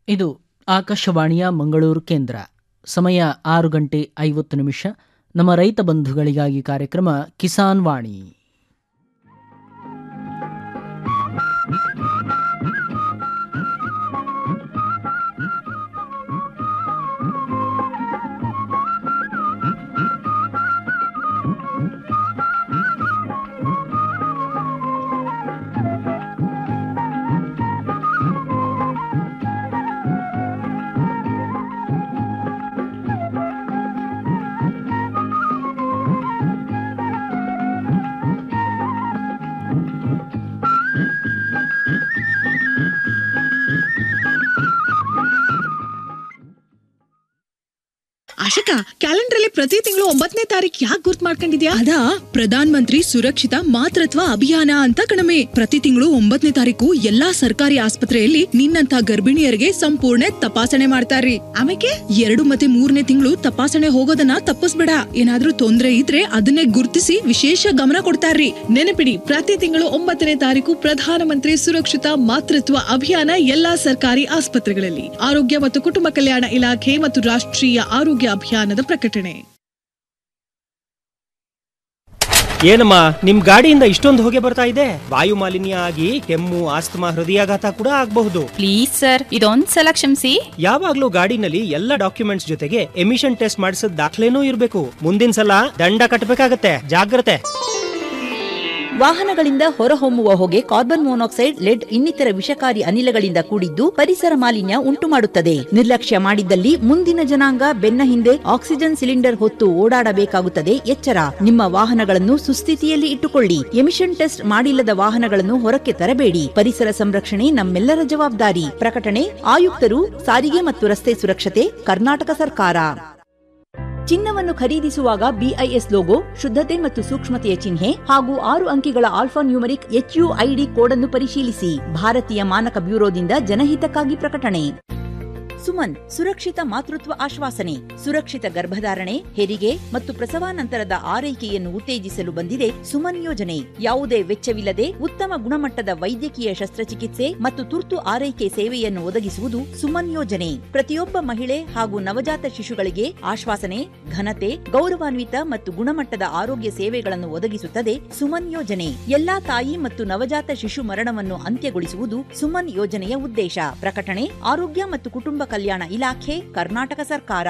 ಇದು ಆಕಾಶವಾಣಿಯ ಮಂಗಳೂರು ಕೇಂದ್ರ ಸಮಯ ಆರು ಗಂಟೆ ಐವತ್ತು ನಿಮಿಷ ನಮ್ಮ ರೈತ ಬಂಧುಗಳಿಗಾಗಿ ಕಾರ್ಯಕ್ರಮ ಕಿಸಾನ್ ವಾಣಿ ಆಶಿಕಾ ಕ್ಯಾಲೆಂಡರ್ ಅಲ್ಲಿ ಪ್ರತಿ ತಿಂಗಳು ಒಂಬತ್ತನೇ ತಾರೀಕು ಯಾಕೆ ಗುರ್ತ್ ಮಾಡ್ಕೊಂಡಿದ್ಯಾ ಅದಾ ಪ್ರಧಾನ್ ಮಂತ್ರಿ ಸುರಕ್ಷಿತ ಮಾತೃತ್ವ ಅಭಿಯಾನ ಅಂತ ಕಣಮೆ ಪ್ರತಿ ತಿಂಗಳು ಒಂಬತ್ತನೇ ತಾರೀಕು ಎಲ್ಲಾ ಸರ್ಕಾರಿ ಆಸ್ಪತ್ರೆಯಲ್ಲಿ ನಿನ್ನಂತ ಗರ್ಭಿಣಿಯರಿಗೆ ಸಂಪೂರ್ಣ ತಪಾಸಣೆ ಮಾಡ್ತಾರ್ರಿ ಆಮೇಲೆ ಎರಡು ಮತ್ತೆ ಮೂರನೇ ತಿಂಗಳು ತಪಾಸಣೆ ಹೋಗೋದನ್ನ ತಪ್ಪಿಸ್ಬೇಡ ಏನಾದ್ರೂ ತೊಂದ್ರೆ ಇದ್ರೆ ಅದನ್ನೇ ಗುರ್ತಿಸಿ ವಿಶೇಷ ಗಮನ ಕೊಡ್ತಾರ್ರಿ ನೆನಪಿಡಿ ಪ್ರತಿ ತಿಂಗಳು ಒಂಬತ್ತನೇ ತಾರೀಕು ಪ್ರಧಾನಮಂತ್ರಿ ಸುರಕ್ಷಿತ ಮಾತೃತ್ವ ಅಭಿಯಾನ ಎಲ್ಲಾ ಸರ್ಕಾರಿ ಆಸ್ಪತ್ರೆಗಳಲ್ಲಿ ಆರೋಗ್ಯ ಮತ್ತು ಕುಟುಂಬ ಕಲ್ಯಾಣ ಇಲಾಖೆ ಮತ್ತು ರಾಷ್ಟ್ರೀಯ ಆರೋಗ್ಯ ಅಭಿಯಾನದ ಪ್ರಕಟಣೆ ಏನಮ್ಮ ನಿಮ್ ಗಾಡಿಯಿಂದ ಇಷ್ಟೊಂದು ಹೊಗೆ ಬರ್ತಾ ಇದೆ ವಾಯು ಮಾಲಿನ್ಯ ಆಗಿ ಕೆಮ್ಮು ಆಸ್ತಮಾ ಹೃದಯಾಘಾತ ಕೂಡ ಆಗಬಹುದು ಪ್ಲೀಸ್ ಸರ್ ಇದೊಂದ್ ಸಲ ಕ್ಷಮಿಸಿ ಯಾವಾಗ್ಲೂ ಗಾಡಿನಲ್ಲಿ ಎಲ್ಲ ಡಾಕ್ಯುಮೆಂಟ್ಸ್ ಜೊತೆಗೆ ಎಮಿಷನ್ ಟೆಸ್ಟ್ ಮಾಡಿಸಿದ ದಾಖಲೆನೂ ಇರಬೇಕು ಮುಂದಿನ ಸಲ ದಂಡ ಕಟ್ಟಬೇಕಾಗತ್ತೆ ಜಾಗ್ರತೆ ವಾಹನಗಳಿಂದ ಹೊರಹೊಮ್ಮುವ ಹೊಗೆ ಕಾರ್ಬನ್ ಮೊನಾಕ್ಸೈಡ್ ಲೆಡ್ ಇನ್ನಿತರ ವಿಷಕಾರಿ ಅನಿಲಗಳಿಂದ ಕೂಡಿದ್ದು ಪರಿಸರ ಮಾಲಿನ್ಯ ಉಂಟುಮಾಡುತ್ತದೆ ನಿರ್ಲಕ್ಷ್ಯ ಮಾಡಿದ್ದಲ್ಲಿ ಮುಂದಿನ ಜನಾಂಗ ಬೆನ್ನ ಹಿಂದೆ ಆಕ್ಸಿಜನ್ ಸಿಲಿಂಡರ್ ಹೊತ್ತು ಓಡಾಡಬೇಕಾಗುತ್ತದೆ ಎಚ್ಚರ ನಿಮ್ಮ ವಾಹನಗಳನ್ನು ಸುಸ್ಥಿತಿಯಲ್ಲಿ ಇಟ್ಟುಕೊಳ್ಳಿ ಎಮಿಷನ್ ಟೆಸ್ಟ್ ಮಾಡಿಲ್ಲದ ವಾಹನಗಳನ್ನು ಹೊರಕ್ಕೆ ತರಬೇಡಿ ಪರಿಸರ ಸಂರಕ್ಷಣೆ ನಮ್ಮೆಲ್ಲರ ಜವಾಬ್ದಾರಿ ಪ್ರಕಟಣೆ ಆಯುಕ್ತರು ಸಾರಿಗೆ ಮತ್ತು ರಸ್ತೆ ಸುರಕ್ಷತೆ ಕರ್ನಾಟಕ ಸರ್ಕಾರ ಚಿನ್ನವನ್ನು ಖರೀದಿಸುವಾಗ ಬಿಐಎಸ್ ಲೋಗೋ ಶುದ್ಧತೆ ಮತ್ತು ಸೂಕ್ಷ್ಮತೆಯ ಚಿಹ್ನೆ ಹಾಗೂ ಆರು ಅಂಕಿಗಳ ಆಲ್ಫಾ ನ್ಯೂಮರಿಕ್ ಎಚ್ಯುಐಡಿ ಕೋಡ್ ಅನ್ನು ಪರಿಶೀಲಿಸಿ ಭಾರತೀಯ ಮಾನಕ ಬ್ಯೂರೋದಿಂದ ಜನಹಿತಕ್ಕಾಗಿ ಪ್ರಕಟಣೆ ಸುಮನ್ ಸುರಕ್ಷಿತ ಮಾತೃತ್ವ ಆಶ್ವಾಸನೆ ಸುರಕ್ಷಿತ ಗರ್ಭಧಾರಣೆ ಹೆರಿಗೆ ಮತ್ತು ಪ್ರಸವಾನಂತರದ ಆರೈಕೆಯನ್ನು ಉತ್ತೇಜಿಸಲು ಬಂದಿದೆ ಸುಮನ್ ಯೋಜನೆ ಯಾವುದೇ ವೆಚ್ಚವಿಲ್ಲದೆ ಉತ್ತಮ ಗುಣಮಟ್ಟದ ವೈದ್ಯಕೀಯ ಶಸ್ತ್ರಚಿಕಿತ್ಸೆ ಮತ್ತು ತುರ್ತು ಆರೈಕೆ ಸೇವೆಯನ್ನು ಒದಗಿಸುವುದು ಸುಮನ್ ಯೋಜನೆ ಪ್ರತಿಯೊಬ್ಬ ಮಹಿಳೆ ಹಾಗೂ ನವಜಾತ ಶಿಶುಗಳಿಗೆ ಆಶ್ವಾಸನೆ ಘನತೆ ಗೌರವಾನ್ವಿತ ಮತ್ತು ಗುಣಮಟ್ಟದ ಆರೋಗ್ಯ ಸೇವೆಗಳನ್ನು ಒದಗಿಸುತ್ತದೆ ಸುಮನ್ ಯೋಜನೆ ಎಲ್ಲಾ ತಾಯಿ ಮತ್ತು ನವಜಾತ ಶಿಶು ಮರಣವನ್ನು ಅಂತ್ಯಗೊಳಿಸುವುದು ಸುಮನ್ ಯೋಜನೆಯ ಉದ್ದೇಶ ಪ್ರಕಟಣೆ ಆರೋಗ್ಯ ಮತ್ತು ಕುಟುಂಬ ಕಲ್ಯಾಣ ಇಲಾಖೆ ಕರ್ನಾಟಕ ಸರ್ಕಾರ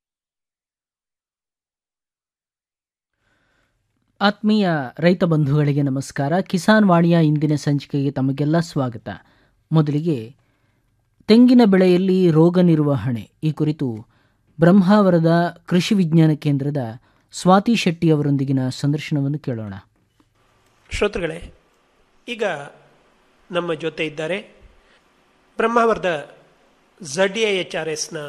ಆತ್ಮೀಯ ರೈತ ಬಂಧುಗಳಿಗೆ ನಮಸ್ಕಾರ ಕಿಸಾನ್ ವಾಣಿಯ ಇಂದಿನ ಸಂಚಿಕೆಗೆ ತಮಗೆಲ್ಲ ಸ್ವಾಗತ ಮೊದಲಿಗೆ ತೆಂಗಿನ ಬೆಳೆಯಲ್ಲಿ ರೋಗ ನಿರ್ವಹಣೆ ಈ ಕುರಿತು ಬ್ರಹ್ಮಾವರದ ಕೃಷಿ ವಿಜ್ಞಾನ ಕೇಂದ್ರದ ಸ್ವಾತಿ ಶೆಟ್ಟಿ ಅವರೊಂದಿಗಿನ ಸಂದರ್ಶನವನ್ನು ಕೇಳೋಣ ಶ್ರೋತೃಗಳೇ ಈಗ ನಮ್ಮ ಜೊತೆ ಇದ್ದಾರೆ ಬ್ರಹ್ಮಾವರದ ಝಡ್ ಎ ಎಚ್ ಆರ್ ಎಸ್ನ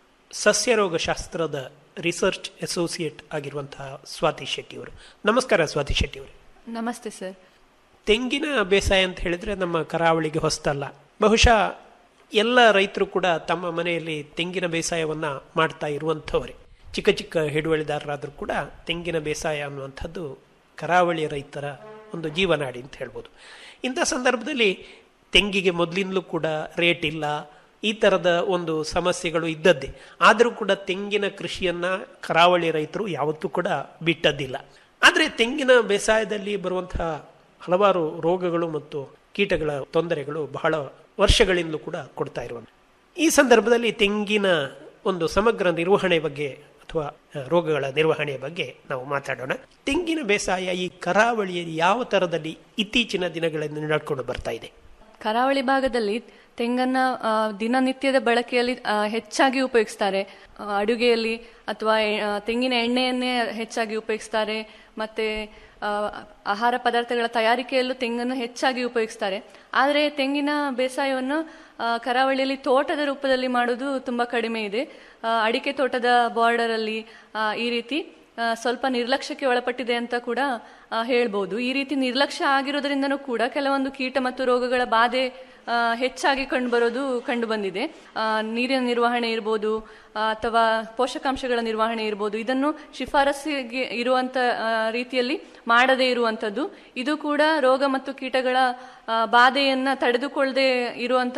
ಸಸ್ಯರೋಗಶಾಸ್ತ್ರದ ರಿಸರ್ಚ್ ಅಸೋಸಿಯೇಟ್ ಆಗಿರುವಂತಹ ಸ್ವಾತಿ ಶೆಟ್ಟಿಯವರು ನಮಸ್ಕಾರ ಸ್ವಾತಿ ಶೆಟ್ಟಿಯವರು ನಮಸ್ತೆ ಸರ್ ತೆಂಗಿನ ಬೇಸಾಯ ಅಂತ ಹೇಳಿದರೆ ನಮ್ಮ ಕರಾವಳಿಗೆ ಹೊಸ್ತಲ್ಲ ಬಹುಶಃ ಎಲ್ಲ ರೈತರು ಕೂಡ ತಮ್ಮ ಮನೆಯಲ್ಲಿ ತೆಂಗಿನ ಬೇಸಾಯವನ್ನು ಮಾಡ್ತಾ ಇರುವಂಥವರೇ ಚಿಕ್ಕ ಚಿಕ್ಕ ಹಿಡುವಳಿದಾರರಾದರೂ ಕೂಡ ತೆಂಗಿನ ಬೇಸಾಯ ಅನ್ನುವಂಥದ್ದು ಕರಾವಳಿ ರೈತರ ಒಂದು ಜೀವನಾಡಿ ಅಂತ ಹೇಳ್ಬೋದು ಇಂಥ ಸಂದರ್ಭದಲ್ಲಿ ತೆಂಗಿಗೆ ಮೊದಲಿಂದಲೂ ಕೂಡ ರೇಟ್ ಇಲ್ಲ ಈ ಥರದ ಒಂದು ಸಮಸ್ಯೆಗಳು ಇದ್ದದ್ದೇ ಆದರೂ ಕೂಡ ತೆಂಗಿನ ಕೃಷಿಯನ್ನು ಕರಾವಳಿ ರೈತರು ಯಾವತ್ತೂ ಕೂಡ ಬಿಟ್ಟದ್ದಿಲ್ಲ ಆದರೆ ತೆಂಗಿನ ಬೇಸಾಯದಲ್ಲಿ ಬರುವಂತಹ ಹಲವಾರು ರೋಗಗಳು ಮತ್ತು ಕೀಟಗಳ ತೊಂದರೆಗಳು ಬಹಳ ವರ್ಷಗಳಿಂದಲೂ ಕೂಡ ಕೊಡ್ತಾ ಇರುವಂಥ ಈ ಸಂದರ್ಭದಲ್ಲಿ ತೆಂಗಿನ ಒಂದು ಸಮಗ್ರ ನಿರ್ವಹಣೆ ಬಗ್ಗೆ ಅಥವಾ ರೋಗಗಳ ನಿರ್ವಹಣೆಯ ಬಗ್ಗೆ ನಾವು ಮಾತಾಡೋಣ ತೆಂಗಿನ ಬೇಸಾಯ ಈ ಕರಾವಳಿಯಲ್ಲಿ ಯಾವ ಥರದಲ್ಲಿ ಇತ್ತೀಚಿನ ದಿನಗಳಲ್ಲಿ ನಡ್ಕೊಂಡು ಬರ್ತಾ ಇದೆ ಕರಾವಳಿ ಭಾಗದಲ್ಲಿ ತೆಂಗನ್ನ ಆ, ದಿನನಿತ್ಯದ ಬಳಕೆಯಲ್ಲಿ ಆ, ಹೆಚ್ಚಾಗಿ ಉಪಯೋಗಿಸ್ತಾರೆ ಆ, ಅಡುಗೆಯಲ್ಲಿ ಅಥವಾ ಎ- ಆ, ತೆಂಗಿನ ಎಣ್ಣೆಯನ್ನೇ ಹೆಚ್ಚಾಗಿ ಉಪಯೋಗಿಸ್ತಾರೆ ಮತ್ತೆ ಆ, ಆಹಾರ ಪದಾರ್ಥಗಳ ತಯಾರಿಕೆಯಲ್ಲೂ ತೆಂಗನ್ನು ಹೆಚ್ಚಾಗಿ ಉಪಯೋಗಿಸ್ತಾರೆ ಆದರೆ ತೆಂಗಿನ ಬೇಸಾಯವನ್ನು ಆ, ಕರಾವಳಿಯಲ್ಲಿ ತೋಟದ ರೂಪದಲ್ಲಿ ಮಾಡೋದು ತುಂಬ ಕಡಿಮೆ ಇದೆ ಆ, ಅಡಿಕೆ ತೋಟದ ಬಾರ್ಡರಲ್ಲಿ ಆ, ಈ ರೀತಿ ಆ, ಸ್ವಲ್ಪ ನಿರ್ಲಕ್ಷ್ಯಕ್ಕೆ ಒಳಪಟ್ಟಿದೆ ಅಂತ ಕೂಡ ಆ, ಹೇಳ್ಬೋದು ಈ ರೀತಿ ನಿರ್ಲಕ್ಷ್ಯ ಆಗಿರೋದ್ರಿಂದನೂ ಕೂಡ ಕೆಲವೊಂದು ಕೀಟ ಮತ್ತು ರೋಗಗಳ ಬಾಧೆ ಆ, ಹೆಚ್ಚಾಗಿ ಕಂಡುಬರೋದು ಕಂಡು ಬಂದಿದೆ ಆ, ನೀರಿನ ನಿರ್ವಹಣೆ ಇರ್ಬೋದು ಆ, ಅಥವಾ ಪೋಷಕಾಂಶಗಳ ನಿರ್ವಹಣೆ ಇರ್ಬೋದು ಇದನ್ನು ಶಿಫಾರಸ್ಸಿಗೆ ಇರುವಂತ ಆ, ರೀತಿಯಲ್ಲಿ ಮಾಡದೇ ಇರುವಂಥದ್ದು ಇದು ಕೂಡ ರೋಗ ಮತ್ತು ಕೀಟಗಳ ಆ, ಬಾಧೆಯನ್ನ ತಡೆದುಕೊಳ್ಳದೆ ಇರುವಂತ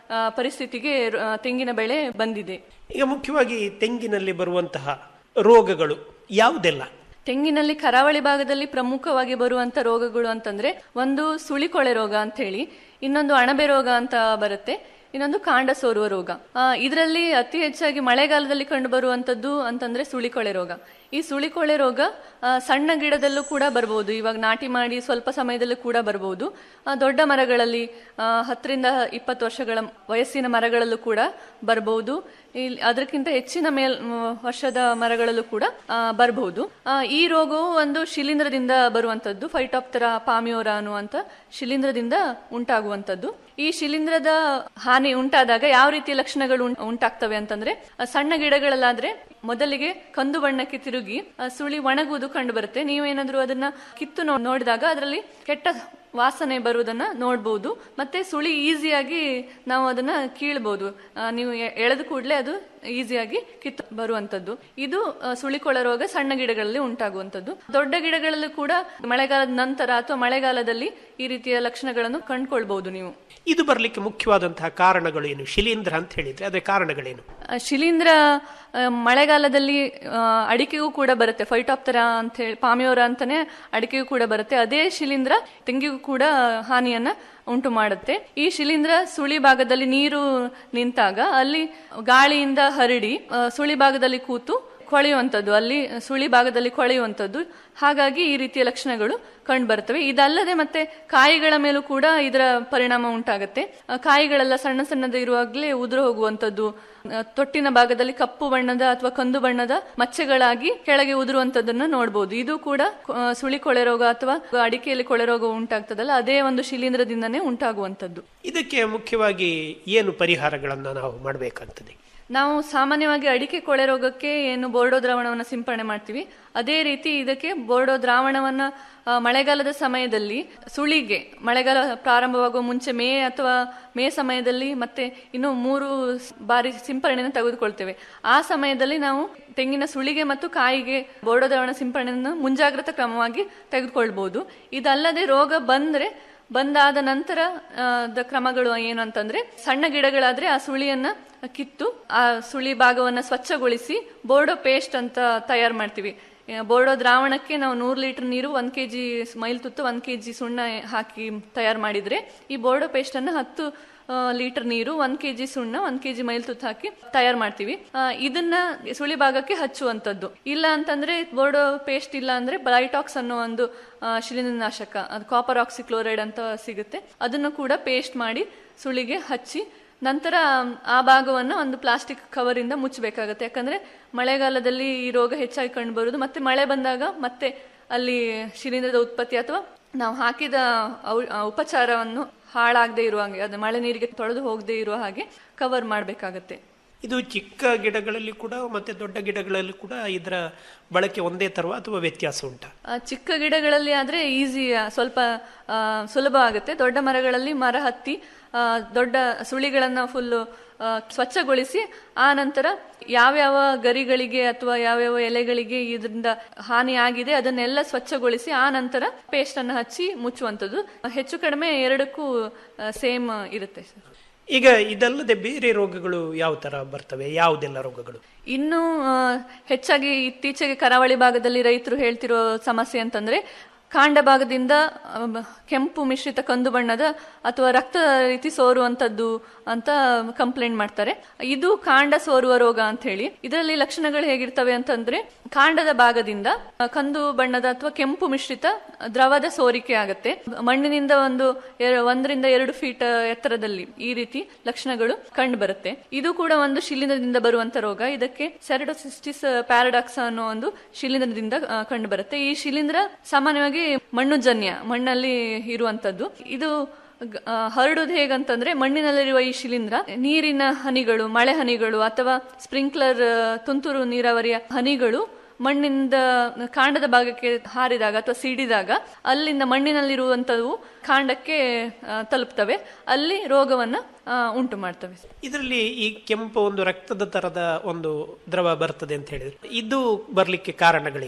ಆ, ಪರಿಸ್ಥಿತಿಗೆ ಆ, ತೆಂಗಿನ ಬೆಳೆ ಬಂದಿದೆ ಈಗ ಮುಖ್ಯವಾಗಿ ತೆಂಗಿನಲ್ಲಿ ಬರುವಂತಹ ರೋಗಗಳು ಯಾವುದೆಲ್ಲ ತೆಂಗಿನಲ್ಲಿ ಕರಾವಳಿ ಭಾಗದಲ್ಲಿ ಪ್ರಮುಖವಾಗಿ ಬರುವಂತ ರೋಗಗಳು ಅಂತಂದ್ರೆ ಒಂದು ಸುಳಿಕೊಳೆ ರೋಗ ಅಂತ ಹೇಳಿ ಇನ್ನೊಂದು ಅಣಬೆ ರೋಗ ಅಂತ ಬರುತ್ತೆ ಇನ್ನೊಂದು ಕಾಂಡ ಸೋರುವ ರೋಗ ಇದರಲ್ಲಿ ಅತಿ ಹೆಚ್ಚಾಗಿ ಮಳೆಗಾಲದಲ್ಲಿ ಕಂಡು ಬರುವಂತದ್ದು ಅಂತಂದ್ರೆ ಸುಳಿಕೊಳೆ ರೋಗ ಈ ಸುಳಿಕೊಳೆ ರೋಗ ಆ, ಸಣ್ಣ ಗಿಡದಲ್ಲೂ ಕೂಡ ಬರ್ಬೋದು ಇವಾಗ ನಾಟಿ ಮಾಡಿ ಸ್ವಲ್ಪ ಸಮಯದಲ್ಲೂ ಕೂಡ ಬರ್ಬೋದು ಆ, ದೊಡ್ಡ ಮರಗಳಲ್ಲಿ ಆ, ಹತ್ತರಿಂದ ಇಪ್ಪತ್ತು ವರ್ಷಗಳ ವಯಸ್ಸಿನ ಮರಗಳಲ್ಲೂ ಕೂಡ ಬರ್ಬೋದು ಇಲ್ಲಿ ಅದಕ್ಕಿಂತ ಹೆಚ್ಚಿನ ಮೇಲ್ ಮ್, ವರ್ಷದ ಮರಗಳಲ್ಲೂ ಕೂಡ ಆ, ಬರ್ಬಹುದು ಆ, ಈ ರೋಗವು ಒಂದು ಶಿಲೀಂಧ್ರದಿಂದ ಬರುವಂತದ್ದು ಫೈಟಾಪ್ತರ ಪಾಮಿಯೋರ ಅನ್ನುವಂತ ಶಿಲೀಂಧ್ರದಿಂದ ಉಂಟಾಗುವಂತದ್ದು ಈ ಶಿಲೀಂಧ್ರದ ಹಾನಿ ಉಂಟಾದಾಗ ಯಾವ ರೀತಿಯ ಲಕ್ಷಣಗಳು ಉಂ- ಉಂಟಾಗ್ತವೆ ಅಂತಂದ್ರೆ ಆ, ಸಣ್ಣ ಗಿಡಗಳಲ್ಲಾದ್ರೆ ಮೊದಲಿಗೆ ಕಂದು ಬಣ್ಣಕ್ಕೆ ತಿರುಗಿ ಆ, ಸುಳಿ ಒಣಗುವುದು ಕಂಡು ಬರುತ್ತೆ ನೀವೇನಾದ್ರೂ ಅದನ್ನ ಕಿತ್ತು ನೋ- ನೋಡಿದಾಗ ಅದರಲ್ಲಿ ಕೆಟ್ಟ ವಾಸನೆ ಬರುವುದನ್ನ ನೋಡ್ಬೋದು ಮತ್ತೆ ಸುಳಿ ಈಸಿಯಾಗಿ ನಾವು ಅದನ್ನ ಕೀಳ್ಬೋದು ಆ, ನೀವು ಎ- ಎಳೆದ ಕೂಡಲೇ ಅದು ಈಸಿಯಾಗಿ ಕಿತ್ತು ಬರುವಂತದ್ದು ಇದು ಆ, ಸುಳಿಕೊಳ ರೋಗ ಸಣ್ಣ ಗಿಡಗಳಲ್ಲಿ ಉಂಟಾಗುವಂತದ್ದು ದೊಡ್ಡ ಗಿಡಗಳಲ್ಲೂ ಕೂಡ ಮಳೆಗಾಲದ ನಂತರ ಅಥವಾ ಮಳೆಗಾಲದಲ್ಲಿ ಈ ರೀತಿಯ ಲಕ್ಷಣಗಳನ್ನು ಕಂಡುಕೊಳ್ಬಹುದು ನೀವು ಇದು ಬರಲಿಕ್ಕೆ ಮುಖ್ಯವಾದಂತಹ ಕಾರಣಗಳು ಏನು ಶಿಲೀಂಧ್ರ ಅಂತ ಹೇಳಿದ್ರೆ ಅದರ ಕಾರಣಗಳೇನು ಆ, ಶಿಲೀಂಧ್ರ ಆ, ಮಳೆಗಾಲದಲ್ಲಿ ಆ, ಅಡಿಕೆಗೂ ಕೂಡ ಬರುತ್ತೆ ಫೈಟಾಪ್ತರ ಅಂತ ಹೇಳಿ ಪಾಮಿಯೋರ ಅಂತಾನೆ ಅಡಿಕೆಗೂ ಕೂಡ ಬರುತ್ತೆ ಅದೇ ಶಿಲೀಂಧ್ರ ತೆಂಗಿಗೂ ಕೂಡ ಹಾನಿಯನ್ನ ಉಂಟು ಮಾಡುತ್ತೆ ಈ ಶಿಲೀಂಧ್ರ ಸುಳಿ ಭಾಗದಲ್ಲಿ ನೀರು ನಿಂತಾಗ ಅಲ್ಲಿ ಗಾಳಿಯಿಂದ ಹರಡಿ ಆ, ಸುಳಿ ಭಾಗದಲ್ಲಿ ಕೂತು ಕೊಳೆಯುವಂಥದ್ದು ಅಲ್ಲಿ ಸುಳಿ ಭಾಗದಲ್ಲಿ ಕೊಳೆಯುವಂಥದ್ದು ಹಾಗಾಗಿ ಈ ರೀತಿಯ ಲಕ್ಷಣಗಳು ಕಂಡು ಬರ್ತವೆ ಇದಲ್ಲದೆ ಮತ್ತೆ ಕಾಯಿಗಳ ಮೇಲೂ ಕೂಡ ಇದರ ಪರಿಣಾಮ ಉಂಟಾಗುತ್ತೆ ಆ, ಕಾಯಿಗಳೆಲ್ಲ ಸಣ್ಣ ಸಣ್ಣದ ಇರುವಾಗಲೇ ಉದುರು ಹೋಗುವಂಥದ್ದು ಆ, ತೊಟ್ಟಿನ ಭಾಗದಲ್ಲಿ ಕಪ್ಪು ಬಣ್ಣದ ಅಥವಾ ಕಂದು ಬಣ್ಣದ ಮಚ್ಚೆಗಳಾಗಿ ಕೆಳಗೆ ಉದುರುವಂತದ್ದನ್ನ ನೋಡಬಹುದು ಇದು ಕೂಡ ಆ, ಸುಳಿ ಕೊಳೆ ರೋಗ ಅಥವಾ ಅಡಿಕೆಯಲ್ಲಿ ಕೊಳೆ ರೋಗ ಉಂಟಾಗ್ತದಲ್ಲ ಅದೇ ಒಂದು ಶಿಲೀಂಧ್ರದಿಂದನೇ ಉಂಟಾಗುವಂಥದ್ದು ಇದಕ್ಕೆ ಮುಖ್ಯವಾಗಿ ಏನು ಪರಿಹಾರಗಳನ್ನ ನಾವು ಮಾಡಬೇಕಾಗ್ತದೆ ನಾವು ಸಾಮಾನ್ಯವಾಗಿ ಅಡಿಕೆ ಕೊಳೆ ರೋಗಕ್ಕೆ ಏನು ಬೋರ್ಡೋ ದ್ರಾವಣವನ್ನು ಸಿಂಪರಣೆ ಮಾಡ್ತೀವಿ ಅದೇ ರೀತಿ ಇದಕ್ಕೆ ಬೋರ್ಡೋ ದ್ರಾವಣವನ್ನ ಆ, ಮಳೆಗಾಲದ ಸಮಯದಲ್ಲಿ ಸುಳಿಗೆ ಮಳೆಗಾಲ ಪ್ರಾರಂಭವಾಗುವ ಮುಂಚೆ ಮೇ ಅಥವಾ ಮೇ ಸಮಯದಲ್ಲಿ ಮತ್ತೆ ಇನ್ನು ಮೂರು ಸ್- ಬಾರಿ ಸಿಂಪರಣೆಯನ್ನು ತೆಗೆದುಕೊಳ್ತೇವೆ ಆ ಸಮಯದಲ್ಲಿ ನಾವು ತೆಂಗಿನ ಸುಳಿಗೆ ಮತ್ತು ಕಾಯಿಗೆ ಬೋರ್ಡೋ ದ್ರಾವಣ ಸಿಂಪರಣೆಯನ್ನು ಮುಂಜಾಗ್ರತಾ ಕ್ರಮವಾಗಿ ತೆಗೆದುಕೊಳ್ಬಹುದು ಇದಲ್ಲದೆ ರೋಗ ಬಂದ್ರೆ ಬಂದಾದ ನಂತರ ಆ, ದ ಕ್ರಮಗಳು ಏನು ಅಂತಂದ್ರೆ ಸಣ್ಣ ಗಿಡಗಳಾದ್ರೆ ಆ ಸುಳಿಯನ್ನ ಕಿತ್ತು ಆ ಸುಳಿ ಭಾಗವನ್ನ ಸ್ವಚ್ಛಗೊಳಿಸಿ ಬೋರ್ಡೋ ಪೇಸ್ಟ್ ಅಂತ ತಯಾರು ಮಾಡ್ತೀವಿ ಆ, ಬೋರ್ಡೋ ದ್ರಾವಣಕ್ಕೆ ನಾವು ನೂರು ಲೀಟರ್ ನೀರು ಒಂದ್ ಕೆಜಿ ಮೈಲ್ ತುತ್ತು ಒಂದ್ ಕೆಜಿ ಸುಣ್ಣ ಹಾಕಿ ತಯಾರು ಮಾಡಿದ್ರೆ ಈ ಬೋರ್ಡೋ ಪೇಸ್ಟ್ ಅನ್ನ ಹತ್ತು ಆ, ಲೀಟರ್ ನೀರು ಒಂದ್ ಕೆಜಿ ಸುಣ್ಣ ಒಂದ್ ಕೆಜಿ ಮೈಲ್ ತುತ್ತು ಹಾಕಿ ತಯಾರು ಮಾಡ್ತೀವಿ ಆ, ಇದನ್ನ ಸುಳಿ ಭಾಗಕ್ಕೆ ಹಚ್ಚುವಂತದ್ದು ಇಲ್ಲ ಅಂತಂದ್ರೆ ಬೋರ್ಡೋ ಪೇಸ್ಟ್ ಇಲ್ಲ ಅಂದ್ರೆ ಬ್ರೈಟಾಕ್ಸ್ ಅನ್ನೋ ಒಂದು ಆ, ಶಿಲೀಂಧ್ರನಾಶಕ ಅದು ಕಾಪರ್ ಆಕ್ಸಿಕ್ಲೋರೈಡ್ ಅಂತ ಸಿಗುತ್ತೆ ಅದನ್ನು ಕೂಡ ಪೇಸ್ಟ್ ಮಾಡಿ ಸುಳಿಗೆ ಹಚ್ಚಿ ನಂತರ ಆ ಭಾಗವನ್ನು ಒಂದು ಪ್ಲಾಸ್ಟಿಕ್ ಕವರ್ ಇಂದ ಮುಚ್ಚಬೇಕಾಗತ್ತೆ ಯಾಕಂದ್ರೆ ಮಳೆಗಾಲದಲ್ಲಿ ಈ ರೋಗ ಹೆಚ್ಚಾಗಿ ಕಂಡು ಬರುವುದು ಮತ್ತೆ ಮಳೆ ಬಂದಾಗ ಮತ್ತೆ ಅಲ್ಲಿ ಶಿಲೀಂಧ್ರದ ಉತ್ಪತ್ತಿ ಅಥವಾ ನಾವು ಹಾಕಿದ ಔ- ಆ, ಉಪಚಾರವನ್ನು ಹಾಳಾಗದೆ ಇರುವ ಹಾಗೆ ಅದು ಮಳೆ ನೀರಿಗೆ ತೊಳೆದು ಹೋಗದೆ ಇರುವ ಹಾಗೆ ಕವರ್ ಮಾಡಬೇಕಾಗತ್ತೆ ಇದು ಚಿಕ್ಕ ಗಿಡಗಳಲ್ಲಿ ಕೂಡ ಮತ್ತೆ ದೊಡ್ಡ ಗಿಡಗಳಲ್ಲಿ ಕೂಡ ಇದರ ಬಳಕೆ ಒಂದೇ ತರುವ ಅಥವಾ ವ್ಯತ್ಯಾಸ ಉಂಟಾ ಆ, ಚಿಕ್ಕ ಗಿಡಗಳಲ್ಲಿ ಆದ್ರೆ ಈಸಿ ಸ್ವಲ್ಪ ಆ, ಸುಲಭ ಆಗುತ್ತೆ ದೊಡ್ಡ ಮರಗಳಲ್ಲಿ ಮರ ಹತ್ತಿ ಆ, ದೊಡ್ಡ ಸುಳಿಗಳನ್ನ ಫುಲ್ಲು ಸ್ವಚ್ಛಗೊಳಿಸಿ ಆ ನಂತರ ಯಾವ್ಯಾವ ಗರಿಗಳಿಗೆ ಅಥವಾ ಯಾವ್ಯಾವ ಎಲೆಗಳಿಗೆ ಇದರಿಂದ ಹಾನಿ ಆಗಿದೆ ಅದನ್ನೆಲ್ಲ ಸ್ವಚ್ಛಗೊಳಿಸಿ ಆ ನಂತರ ಪೇಸ್ಟ್ ಅನ್ನು ಹಚ್ಚಿ ಮುಚ್ಚುವಂಥದ್ದು ಹೆಚ್ಚು ಕಡಿಮೆ ಎರಡಕ್ಕೂ ಸೇಮ್ ಇರುತ್ತೆ ಸರ್ ಈಗ ಇದಲ್ಲದೆ ಬೇರೆ ರೋಗಗಳು ಯಾವ ತರ ಬರ್ತವೆ ಯಾವುದೆಲ್ಲ ರೋಗಗಳು ಇನ್ನು ಆ, ಹೆಚ್ಚಾಗಿ ಇತ್ತೀಚೆಗೆ ಕರಾವಳಿ ಭಾಗದಲ್ಲಿ ರೈತರು ಹೇಳ್ತಿರೋ ಸಮಸ್ಯೆ ಅಂತಂದ್ರೆ ಕಾಂಡ ಭಾಗದಿಂದ ಆ, ಬ- ಕೆಂಪು ಮಿಶ್ರಿತ ಕಂದು ಬಣ್ಣದ ಅಥವಾ ರಕ್ತ ರೀತಿ ಸೋರುವಂತದ್ದು ಅಂತ ಕಂಪ್ಲೇಂಟ್ ಮಾಡ್ತಾರೆ ಇದು ಕಾಂಡ ಸೋರುವ ರೋಗ ಅಂತ ಹೇಳಿ ಇದರಲ್ಲಿ ಲಕ್ಷಣಗಳು ಹೇಗಿರ್ತವೆ ಅಂತಂದ್ರೆ ಕಾಂಡದ ಭಾಗದಿಂದ ಆ, ಕಂದು ಬಣ್ಣದ ಅಥವಾ ಕೆಂಪು ಮಿಶ್ರಿತ ದ್ರವದ ಸೋರಿಕೆ ಆಗತ್ತೆ ಮಣ್ಣಿನಿಂದ ಒಂದು ಎರ- ಒಂದರಿಂದ ಎರಡು ಫೀಟ್ ಎತ್ತರದಲ್ಲಿ ಈ ರೀತಿ ಲಕ್ಷಣಗಳು ಕಂಡು ಬರುತ್ತೆ ಇದು ಕೂಡ ಒಂದು ಶಿಲೀಂಧ್ರದಿಂದ ಬರುವಂತ ರೋಗ ಇದಕ್ಕೆ ಸೆರಡೋಸಿಸ್ಟಿಸ್ ಪ್ಯಾರಡಾಕ್ಸ್ ಅನ್ನೋ ಒಂದು ಶಿಲೀಂಧ್ರದಿಂದ ಆ, ಕಂಡು ಬರುತ್ತೆ ಈ ಶಿಲೀಂಧ್ರ ಸಾಮಾನ್ಯವಾಗಿ ಮಣ್ಣುಜನ್ಯ ಮಣ್ಣಲ್ಲಿ ಇರುವಂತದ್ದು ಇದು ಗ- ಆ, ಹರಡುವುದು ಹೇಗಂತಂದ್ರೆ ಮಣ್ಣಿನಲ್ಲಿರುವ ಈ ಶಿಲೀಂಧ್ರ ನೀರಿನ ಹನಿಗಳು ಮಳೆ ಹನಿಗಳು ಅಥವಾ ಸ್ಪ್ರಿಂಕ್ಲರ್ ಆ, ತುಂತುರು ನೀರಾವರಿಯ ಹನಿಗಳು ಮಣ್ಣಿಂದ ಕಾಂಡದ ಭಾಗಕ್ಕೆ ಹಾರಿದಾಗ ಅಥವಾ ಸಿಡಿದಾಗ ಅಲ್ಲಿಂದ ಮಣ್ಣಿನಲ್ಲಿರುವಂತವು ಕಾಂಡಕ್ಕೆ ಆ, ತಲುಪ್ತವೆ ಅಲ್ಲಿ ರೋಗವನ್ನ ಆ, ಉಂಟು ಮಾಡ್ತವೆ ಇದರಲ್ಲಿ ಈ ಕೆಂಪು ಒಂದು ರಕ್ತದ ತರದ ಒಂದು ದ್ರವ ಬರ್ತದೆ ಅಂತ ಹೇಳಿದ್ರೆ ಇದು ಬರ್ಲಿಕ್ಕೆ ಕಾರಣಗಳೇನು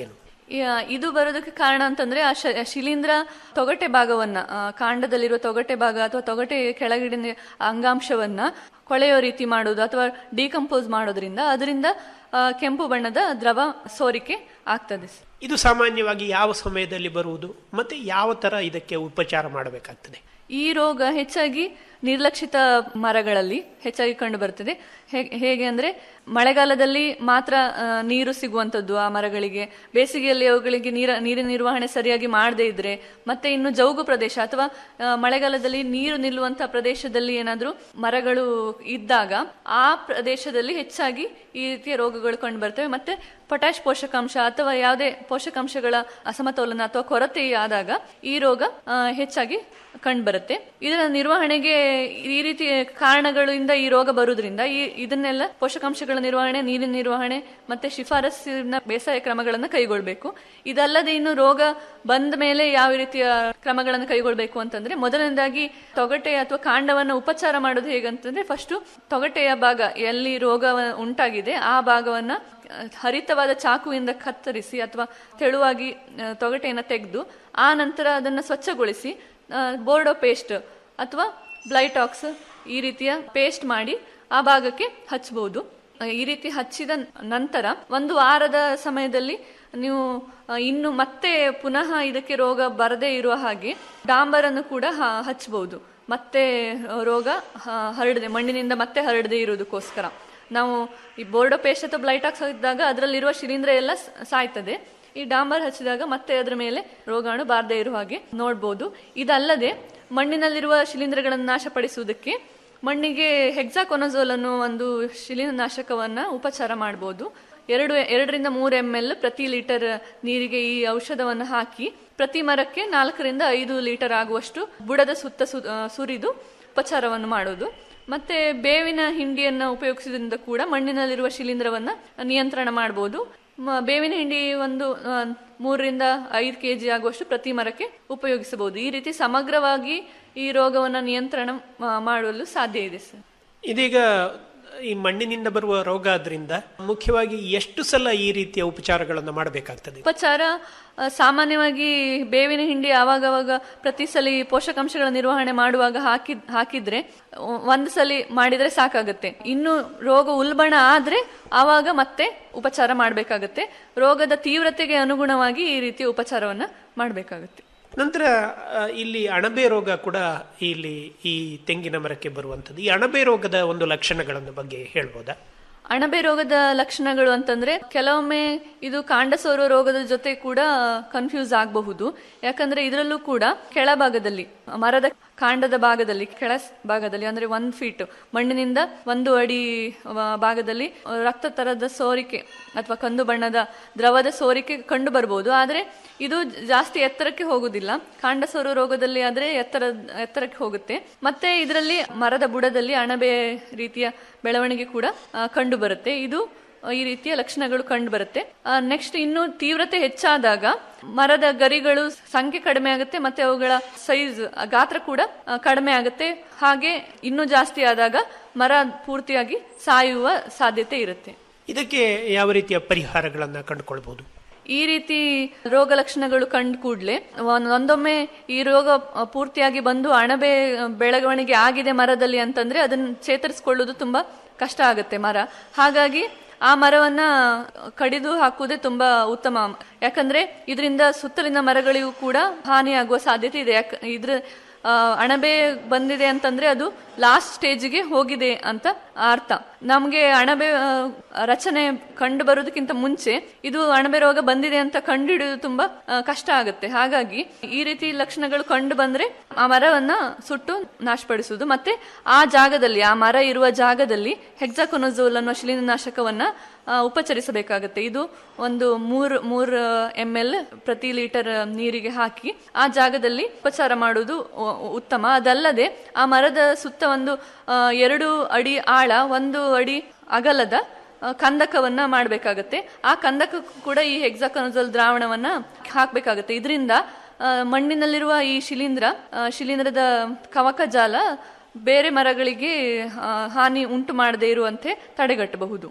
ಈ, ಆ, ಇದು ಬರೋದಕ್ಕೆ ಕಾರಣ ಅಂತಂದ್ರೆ ಆ ಶ- ಶಿಲೀಂಧ್ರ ತೊಗಟೆ ಭಾಗವನ್ನ ಆ, ಕಾಂಡದಲ್ಲಿರುವ ತೊಗಟೆ ಭಾಗ ಅಥವಾ ತೊಗಟೆ ಕೆಳಗಿನ ಅಂಗಾಂಶವನ್ನ ಕೊಳೆಯೋ ರೀತಿ ಮಾಡೋದು ಅಥವಾ ಡಿಕಂಪೋಸ್ ಮಾಡೋದ್ರಿಂದ ಅದರಿಂದ ಆ, ಕೆಂಪು ಬಣ್ಣದ ದ್ರವ ಸೋರಿಕೆ ಆಗ್ತದೆ ಇದು ಸಾಮಾನ್ಯವಾಗಿ ಯಾವ ಸಮಯದಲ್ಲಿ ಬರುವುದು ಮತ್ತೆ ಯಾವ ತರ ಇದಕ್ಕೆ ಉಪಚಾರ ಮಾಡಬೇಕಾಗ್ತದೆ ಈ ರೋಗ ಹೆಚ್ಚಾಗಿ ನಿರ್ಲಕ್ಷಿತ ಮರಗಳಲ್ಲಿ ಹೆಚ್ಚಾಗಿ ಕಂಡು ಬರ್ತದೆ ಹೇ- ಹೇಗೆ ಅಂದ್ರೆ ಮಳೆಗಾಲದಲ್ಲಿ ಮಾತ್ರ ಆ, ನೀರು ಸಿಗುವಂತದ್ದು ಆ ಮರಗಳಿಗೆ ಬೇಸಿಗೆಯಲ್ಲಿ ಅವುಗಳಿಗೆ ನೀರ ನೀರಿನ ನಿರ್ವಹಣೆ ಸರಿಯಾಗಿ ಮಾಡದೇ ಇದ್ರೆ ಮತ್ತೆ ಇನ್ನು ಜೌಗು ಪ್ರದೇಶ ಅಥವಾ ಆ, ಮಳೆಗಾಲದಲ್ಲಿ ನೀರು ನಿಲ್ಲುವಂತಹ ಪ್ರದೇಶದಲ್ಲಿ ಏನಾದ್ರೂ ಮರಗಳು ಇದ್ದಾಗ ಆ ಪ್ರದೇಶದಲ್ಲಿ ಹೆಚ್ಚಾಗಿ ಈ ರೀತಿಯ ರೋಗಗಳು ಕಂಡು ಬರ್ತವೆ ಮತ್ತೆ ಪೊಟ್ಯಾಶ್ ಪೋಷಕಾಂಶ ಅಥವಾ ಯಾವುದೇ ಪೋಷಕಾಂಶಗಳ ಅಸಮತೋಲನ ಅಥವಾ ಕೊರತೆ ಆದಾಗ ಈ ರೋಗ ಆ, ಹೆಚ್ಚಾಗಿ ಕಂಡುಬರುತ್ತೆ ಇದರ ನಿರ್ವಹಣೆಗೆ ಈ ರೀತಿ ಕಾರಣಗಳಿಂದ ಈ ರೋಗ ಬರುವುದರಿಂದ ಈ ಇದನ್ನೆಲ್ಲ ಪೋಷಕಾಂಶಗಳ ನಿರ್ವಹಣೆ ನೀರಿನ ನಿರ್ವಹಣೆ ಮತ್ತೆ ಶಿಫಾರಸ್ಸಿನ ಬೇಸಾಯ ಕ್ರಮಗಳನ್ನು ಕೈಗೊಳ್ಳಬೇಕು ಇದಲ್ಲದೆ ಇನ್ನು ರೋಗ ಬಂದ ಮೇಲೆ ಯಾವ ರೀತಿಯ ಕ್ರಮಗಳನ್ನು ಕೈಗೊಳ್ಳಬೇಕು ಅಂತಂದ್ರೆ ಮೊದಲನೇದಾಗಿ ತೊಗಟೆ ಅಥವಾ ಕಾಂಡವನ್ನು ಉಪಚಾರ ಮಾಡೋದು ಹೇಗಂತಂದ್ರೆ ಫಸ್ಟ್ ತೊಗಟೆಯ ಭಾಗ ಎಲ್ಲಿ ರೋಗ ಉಂಟಾಗಿದೆ ಆ ಭಾಗವನ್ನ ಅಹ್, ಹರಿತವಾದ ಚಾಕುವಿಂದ ಕತ್ತರಿಸಿ ಅಥವಾ ತೆಳುವಾಗಿ ಅಹ್, ತೊಗಟೆಯನ್ನು ತೆಗೆದು ಆ ನಂತರ ಅದನ್ನು ಸ್ವಚ್ಛಗೊಳಿಸಿ ಅಹ್, ಬೋರ್ಡೋ ಪೇಸ್ಟ್ ಅಥವಾ ಬ್ಲೈಟಾಕ್ಸ್ ಈ ರೀತಿಯ ಪೇಸ್ಟ್ ಮಾಡಿ ಆ ಭಾಗಕ್ಕೆ ಹಚ್ಚಬಹುದು ಅಹ್, ಈ ರೀತಿ ಹಚ್ಚಿದ ನಂತರ ಒಂದು ವಾರದ ಸಮಯದಲ್ಲಿ ನೀವು ಅಹ್, ಇನ್ನು ಮತ್ತೆ ಪುನಃ ಇದಕ್ಕೆ ರೋಗ ಬರದೇ ಇರುವ ಹಾಗೆ ಡಾಂಬರನ್ನು ಕೂಡ ಹ- ಹಚ್ಚಬಹುದು ಮತ್ತೆ ಅಹ್, ರೋಗ ಹ- ಹರಡದೆ ಮಣ್ಣಿನಿಂದ ಮತ್ತೆ ಹರಡದೆ ಇರುವುದಕ್ಕೋಸ್ಕರ ನಾವು ಈ ಬೋರ್ಡೋ ಪೇಸ್ಟ್ ಅಥವಾ ಬ್ಲೈಟಾಕ್ಸ್ ಹಾಕಿದಾಗ ಅದರಲ್ಲಿರುವ ಶಿಲೀಂಧ್ರ ಎಲ್ಲ ಸ- ಸಾಯ್ತದೆ ಈ ಡಾಂಬರ್ ಹಚ್ಚಿದಾಗ ಮತ್ತೆ ಅದರ ಮೇಲೆ ರೋಗಾಣು ಬಾರದೇ ಇರುವ ಹಾಗೆ ನೋಡ್ಬೋದು ಇದಲ್ಲದೆ ಮಣ್ಣಿನಲ್ಲಿರುವ ಶಿಲೀಂಧ್ರಗಳನ್ನು ನಾಶಪಡಿಸುವುದಕ್ಕೆ ಮಣ್ಣಿಗೆ ಹೆಕ್ಸಾಕೊನಜೋಲ್ ಅನ್ನೋ ಒಂದು ಶಿಲೀಂಧ್ರನಾಶಕವನ್ನ ಉಪಚಾರ ಮಾಡಬಹುದು ಎರಡು ಎರಡರಿಂದ ಮೂರು ಎಂ ಎಲ್ ಪ್ರತಿ ಲೀಟರ್ ನೀರಿಗೆ ಈ ಔಷಧವನ್ನು ಹಾಕಿ ಪ್ರತಿ ಮರಕ್ಕೆ ನಾಲ್ಕರಿಂದ ಐದು ಲೀಟರ್ ಆಗುವಷ್ಟು ಬುಡದ ಸುತ್ತ ಸು- ಆ, ಸುರಿದು ಉಪಚಾರವನ್ನು ಮಾಡೋದು ಮತ್ತೆ ಬೇವಿನ ಹಿಂಡಿಯನ್ನ ಉಪಯೋಗಿಸುವುದರಿಂದ ಕೂಡ ಮಣ್ಣಿನಲ್ಲಿರುವ ಶಿಲೀಂಧ್ರವನ್ನ ನಿಯಂತ್ರಣ ಮಾಡಬಹುದು ಮ- ಬೇವಿನ ಹಿಂಡಿ ಒಂದು ಆ, ಮೂರರಿಂದ ಐದು ಕೆಜಿ ಆಗುವಷ್ಟು ಪ್ರತಿ ಮರಕ್ಕೆ ಉಪಯೋಗಿಸಬಹುದು ಈ ರೀತಿ ಸಮಗ್ರವಾಗಿ ಈ ರೋಗವನ್ನ ನಿಯಂತ್ರಣ ಆ, ಮಾಡಲು ಸಾಧ್ಯ ಇದೆ ಸರ್ ಇದೀಗ ಈ ಮಣ್ಣಿನಿಂದ ಬರುವ ರೋಗ ಆದ್ರಿಂದ ಮುಖ್ಯವಾಗಿ ಎಷ್ಟು ಸಲ ಈ ರೀತಿಯ ಉಪಚಾರಗಳನ್ನು ಮಾಡಬೇಕಾಗ್ತದೆ ಉಪಚಾರ ಆ, ಸಾಮಾನ್ಯವಾಗಿ ಬೇವಿನ ಹಿಂಡಿ ಆವಾಗವಾಗ ಪ್ರತಿ ಸಲ ಈ ಪೋಷಕಾಂಶಗಳ ನಿರ್ವಹಣೆ ಮಾಡುವಾಗ ಹಾಕಿ ಹಾಕಿದ್ರೆ ಒ- ಒಂದು ಸಲ ಮಾಡಿದ್ರೆ ಸಾಕಾಗುತ್ತೆ ಇನ್ನು ರೋಗ ಉಲ್ಬಣ ಆದ್ರೆ ಆವಾಗ ಮತ್ತೆ ಉಪಚಾರ ಮಾಡಬೇಕಾಗತ್ತೆ ರೋಗದ ತೀವ್ರತೆಗೆ ಅನುಗುಣವಾಗಿ ಈ ರೀತಿಯ ಉಪಚಾರವನ್ನ ಮಾಡಬೇಕಾಗುತ್ತೆ ನಂತರ ಆ, ಇಲ್ಲಿ ಅಣಬೆ ರೋಗ ಕೂಡ ಇಲ್ಲಿ ಈ ತೆಂಗಿನ ಮರಕ್ಕೆ ಬರುವಂಥದ್ದು ಈ ಅಣಬೆ ರೋಗದ ಒಂದು ಲಕ್ಷಣಗಳನ್ನು ಬಗ್ಗೆ ಹೇಳ್ಬೋದಾ ಅಣಬೆ ರೋಗದ ಲಕ್ಷಣಗಳು ಅಂತಂದ್ರೆ ಕೆಲವೊಮ್ಮೆ ಇದು ಕಾಂಡಸೋರುವ ರೋಗದ ಜೊತೆ ಕೂಡ ಕನ್ಫ್ಯೂಸ್ ಆಗಬಹುದು ಯಾಕಂದ್ರೆ ಇದರಲ್ಲೂ ಕೂಡ ಕೆಳಭಾಗದಲ್ಲಿ ಮರದ ಕಾಂಡದ ಭಾಗದಲ್ಲಿ ಕೆಳ ಭಾಗದಲ್ಲಿ ಅಂದ್ರೆ ಒಂದ್ ಫೀಟ್ ಮಣ್ಣಿನಿಂದ ಒಂದು ಅಡಿ ಆ, ಭಾಗದಲ್ಲಿ ರಕ್ತ ತರದ ಸೋರಿಕೆ ಅಥವಾ ಕಂದು ಬಣ್ಣದ ದ್ರವದ ಸೋರಿಕೆ ಕಂಡು ಬರಬಹುದು ಆದ್ರೆ ಇದು ಜಾಸ್ತಿ ಎತ್ತರಕ್ಕೆ ಹೋಗುದಿಲ್ಲ ಕಾಂಡಸೋರು ರೋಗದಲ್ಲಿ ಆದ್ರೆ ಎತ್ತರ ಎತ್ತರಕ್ಕೆ ಹೋಗುತ್ತೆ ಮತ್ತೆ ಇದರಲ್ಲಿ ಮರದ ಬುಡದಲ್ಲಿ ಅಣಬೆ ರೀತಿಯ ಬೆಳವಣಿಗೆ ಕೂಡ ಆ, ಕಂಡು ಬರುತ್ತೆ ಇದು ಆ, ಈ ರೀತಿಯ ಲಕ್ಷಣಗಳು ಕಂಡು ಬರುತ್ತೆ ನೆಕ್ಸ್ಟ್ ಇನ್ನು ತೀವ್ರತೆ ಹೆಚ್ಚಾದಾಗ ಮರದ ಗರಿಗಳು ಸಂಖ್ಯೆ ಕಡಿಮೆ ಆಗುತ್ತೆ ಮತ್ತೆ ಅವುಗಳ ಸೈಜ್ ಗಾತ್ರ ಕೂಡ ಆ, ಕಡಿಮೆ ಆಗುತ್ತೆ ಹಾಗೆ ಇನ್ನೂ ಜಾಸ್ತಿ ಆದಾಗ ಮರ ಪೂರ್ತಿಯಾಗಿ ಸಾಯುವ ಸಾಧ್ಯತೆ ಇರುತ್ತೆ ಇದಕ್ಕೆ ಯಾವ ರೀತಿಯ ಪರಿಹಾರಗಳನ್ನು ಕಂಡುಕೊಳ್ಬಹುದು ಈ ರೀತಿ ರೋಗ ಲಕ್ಷಣಗಳು ಕಂಡು ಕೂಡಲೇ ಒಂದೊಮ್ಮೆ ಈ ರೋಗ ಆ, ಪೂರ್ತಿಯಾಗಿ ಬಂದು ಅಣಬೆ ಆ, ಬೆಳವಣಿಗೆ ಆಗಿದೆ ಮರದಲ್ಲಿ ಅಂತಂದ್ರೆ ಅದನ್ನ ಚೇತರಿಸಿಕೊಳ್ಳುವುದು ತುಂಬಾ ಕಷ್ಟ ಆಗುತ್ತೆ ಮರ ಹಾಗಾಗಿ ಆ ಮರವನ್ನ ಕಡಿದು ಹಾಕುವುದೇ ತುಂಬಾ ಉತ್ತಮ ಯಾಕಂದ್ರೆ ಇದರಿಂದ ಸುತ್ತಲಿನ ಮರಗಳಿಗೂ ಕೂಡ ಹಾನಿಯಾಗುವ ಸಾಧ್ಯತೆ ಇದೆ ಯಾಕ ಇದ್ರ ಆ, ಅಣಬೆ ಬಂದಿದೆ ಅಂತಂದ್ರೆ ಅದು ಲಾಸ್ಟ್ ಸ್ಟೇಜ್ಗೆ ಹೋಗಿದೆ ಅಂತ ಅರ್ಥ ನಮಗೆ ಅಣಬೆ ಆ, ರಚನೆ ಕಂಡು ಬರೋದಕ್ಕಿಂತ ಮುಂಚೆ ಇದು ಅಣಬೆ ರೋಗ ಬಂದಿದೆ ಅಂತ ಕಂಡುಹಿಡಿಯೋದು ತುಂಬಾ ಆ, ಕಷ್ಟ ಆಗುತ್ತೆ ಹಾಗಾಗಿ ಈ ರೀತಿ ಲಕ್ಷಣಗಳು ಕಂಡು ಬಂದ್ರೆ ಆ ಮರವನ್ನ ಸುಟ್ಟು ನಾಶಪಡಿಸುವುದು ಮತ್ತೆ ಆ ಜಾಗದಲ್ಲಿ ಆ ಮರ ಇರುವ ಜಾಗದಲ್ಲಿ ಹೆಕ್ಸಾಕೊನೋಸೋಲ್ ಅನ್ನೋ ಶಿಲೀಂಧ್ರನಾಶಕವನ್ನ ಆ, ಉಪಚರಿಸಬೇಕಾಗುತ್ತೆ ಇದು ಒಂದು ಮೂರ್ ಮೂರ್ ಎಂ ಎಲ್ ಪ್ರತಿ ಲೀಟರ್ ನೀರಿಗೆ ಹಾಕಿ ಆ ಜಾಗದಲ್ಲಿ ಉಪಚಾರ ಮಾಡುವುದು ಉ- ಉತ್ತಮ ಅದಲ್ಲದೆ ಆ ಮರದ ಸುತ್ತ ಒಂದು ಆ, ಎರಡು ಅಡಿ ಆಳ ಒಂದು ಅಡಿ ಅಗಲದ ಆ, ಕಂದಕವನ್ನ ಮಾಡಬೇಕಾಗತ್ತೆ ಆ ಕಂದಕಕ್ಕೂ ಕೂಡ ಈ ಹೆಕ್ಸಾಕೊನಜೋಲ್ ದ್ರಾವಣವನ್ನ ಹಾಕಬೇಕಾಗತ್ತೆ ಇದರಿಂದ ಮಣ್ಣಿನಲ್ಲಿರುವ ಈ ಶಿಲೀಂಧ್ರ ಆ, ಶಿಲೀಂಧ್ರದ ಕವಕ ಜಾಲ ಬೇರೆ ಮರಗಳಿಗೆ ಆ, ಹಾನಿ ಉಂಟು ಮಾಡದೇ ಇರುವಂತೆ ತಡೆಗಟ್ಟಬಹುದು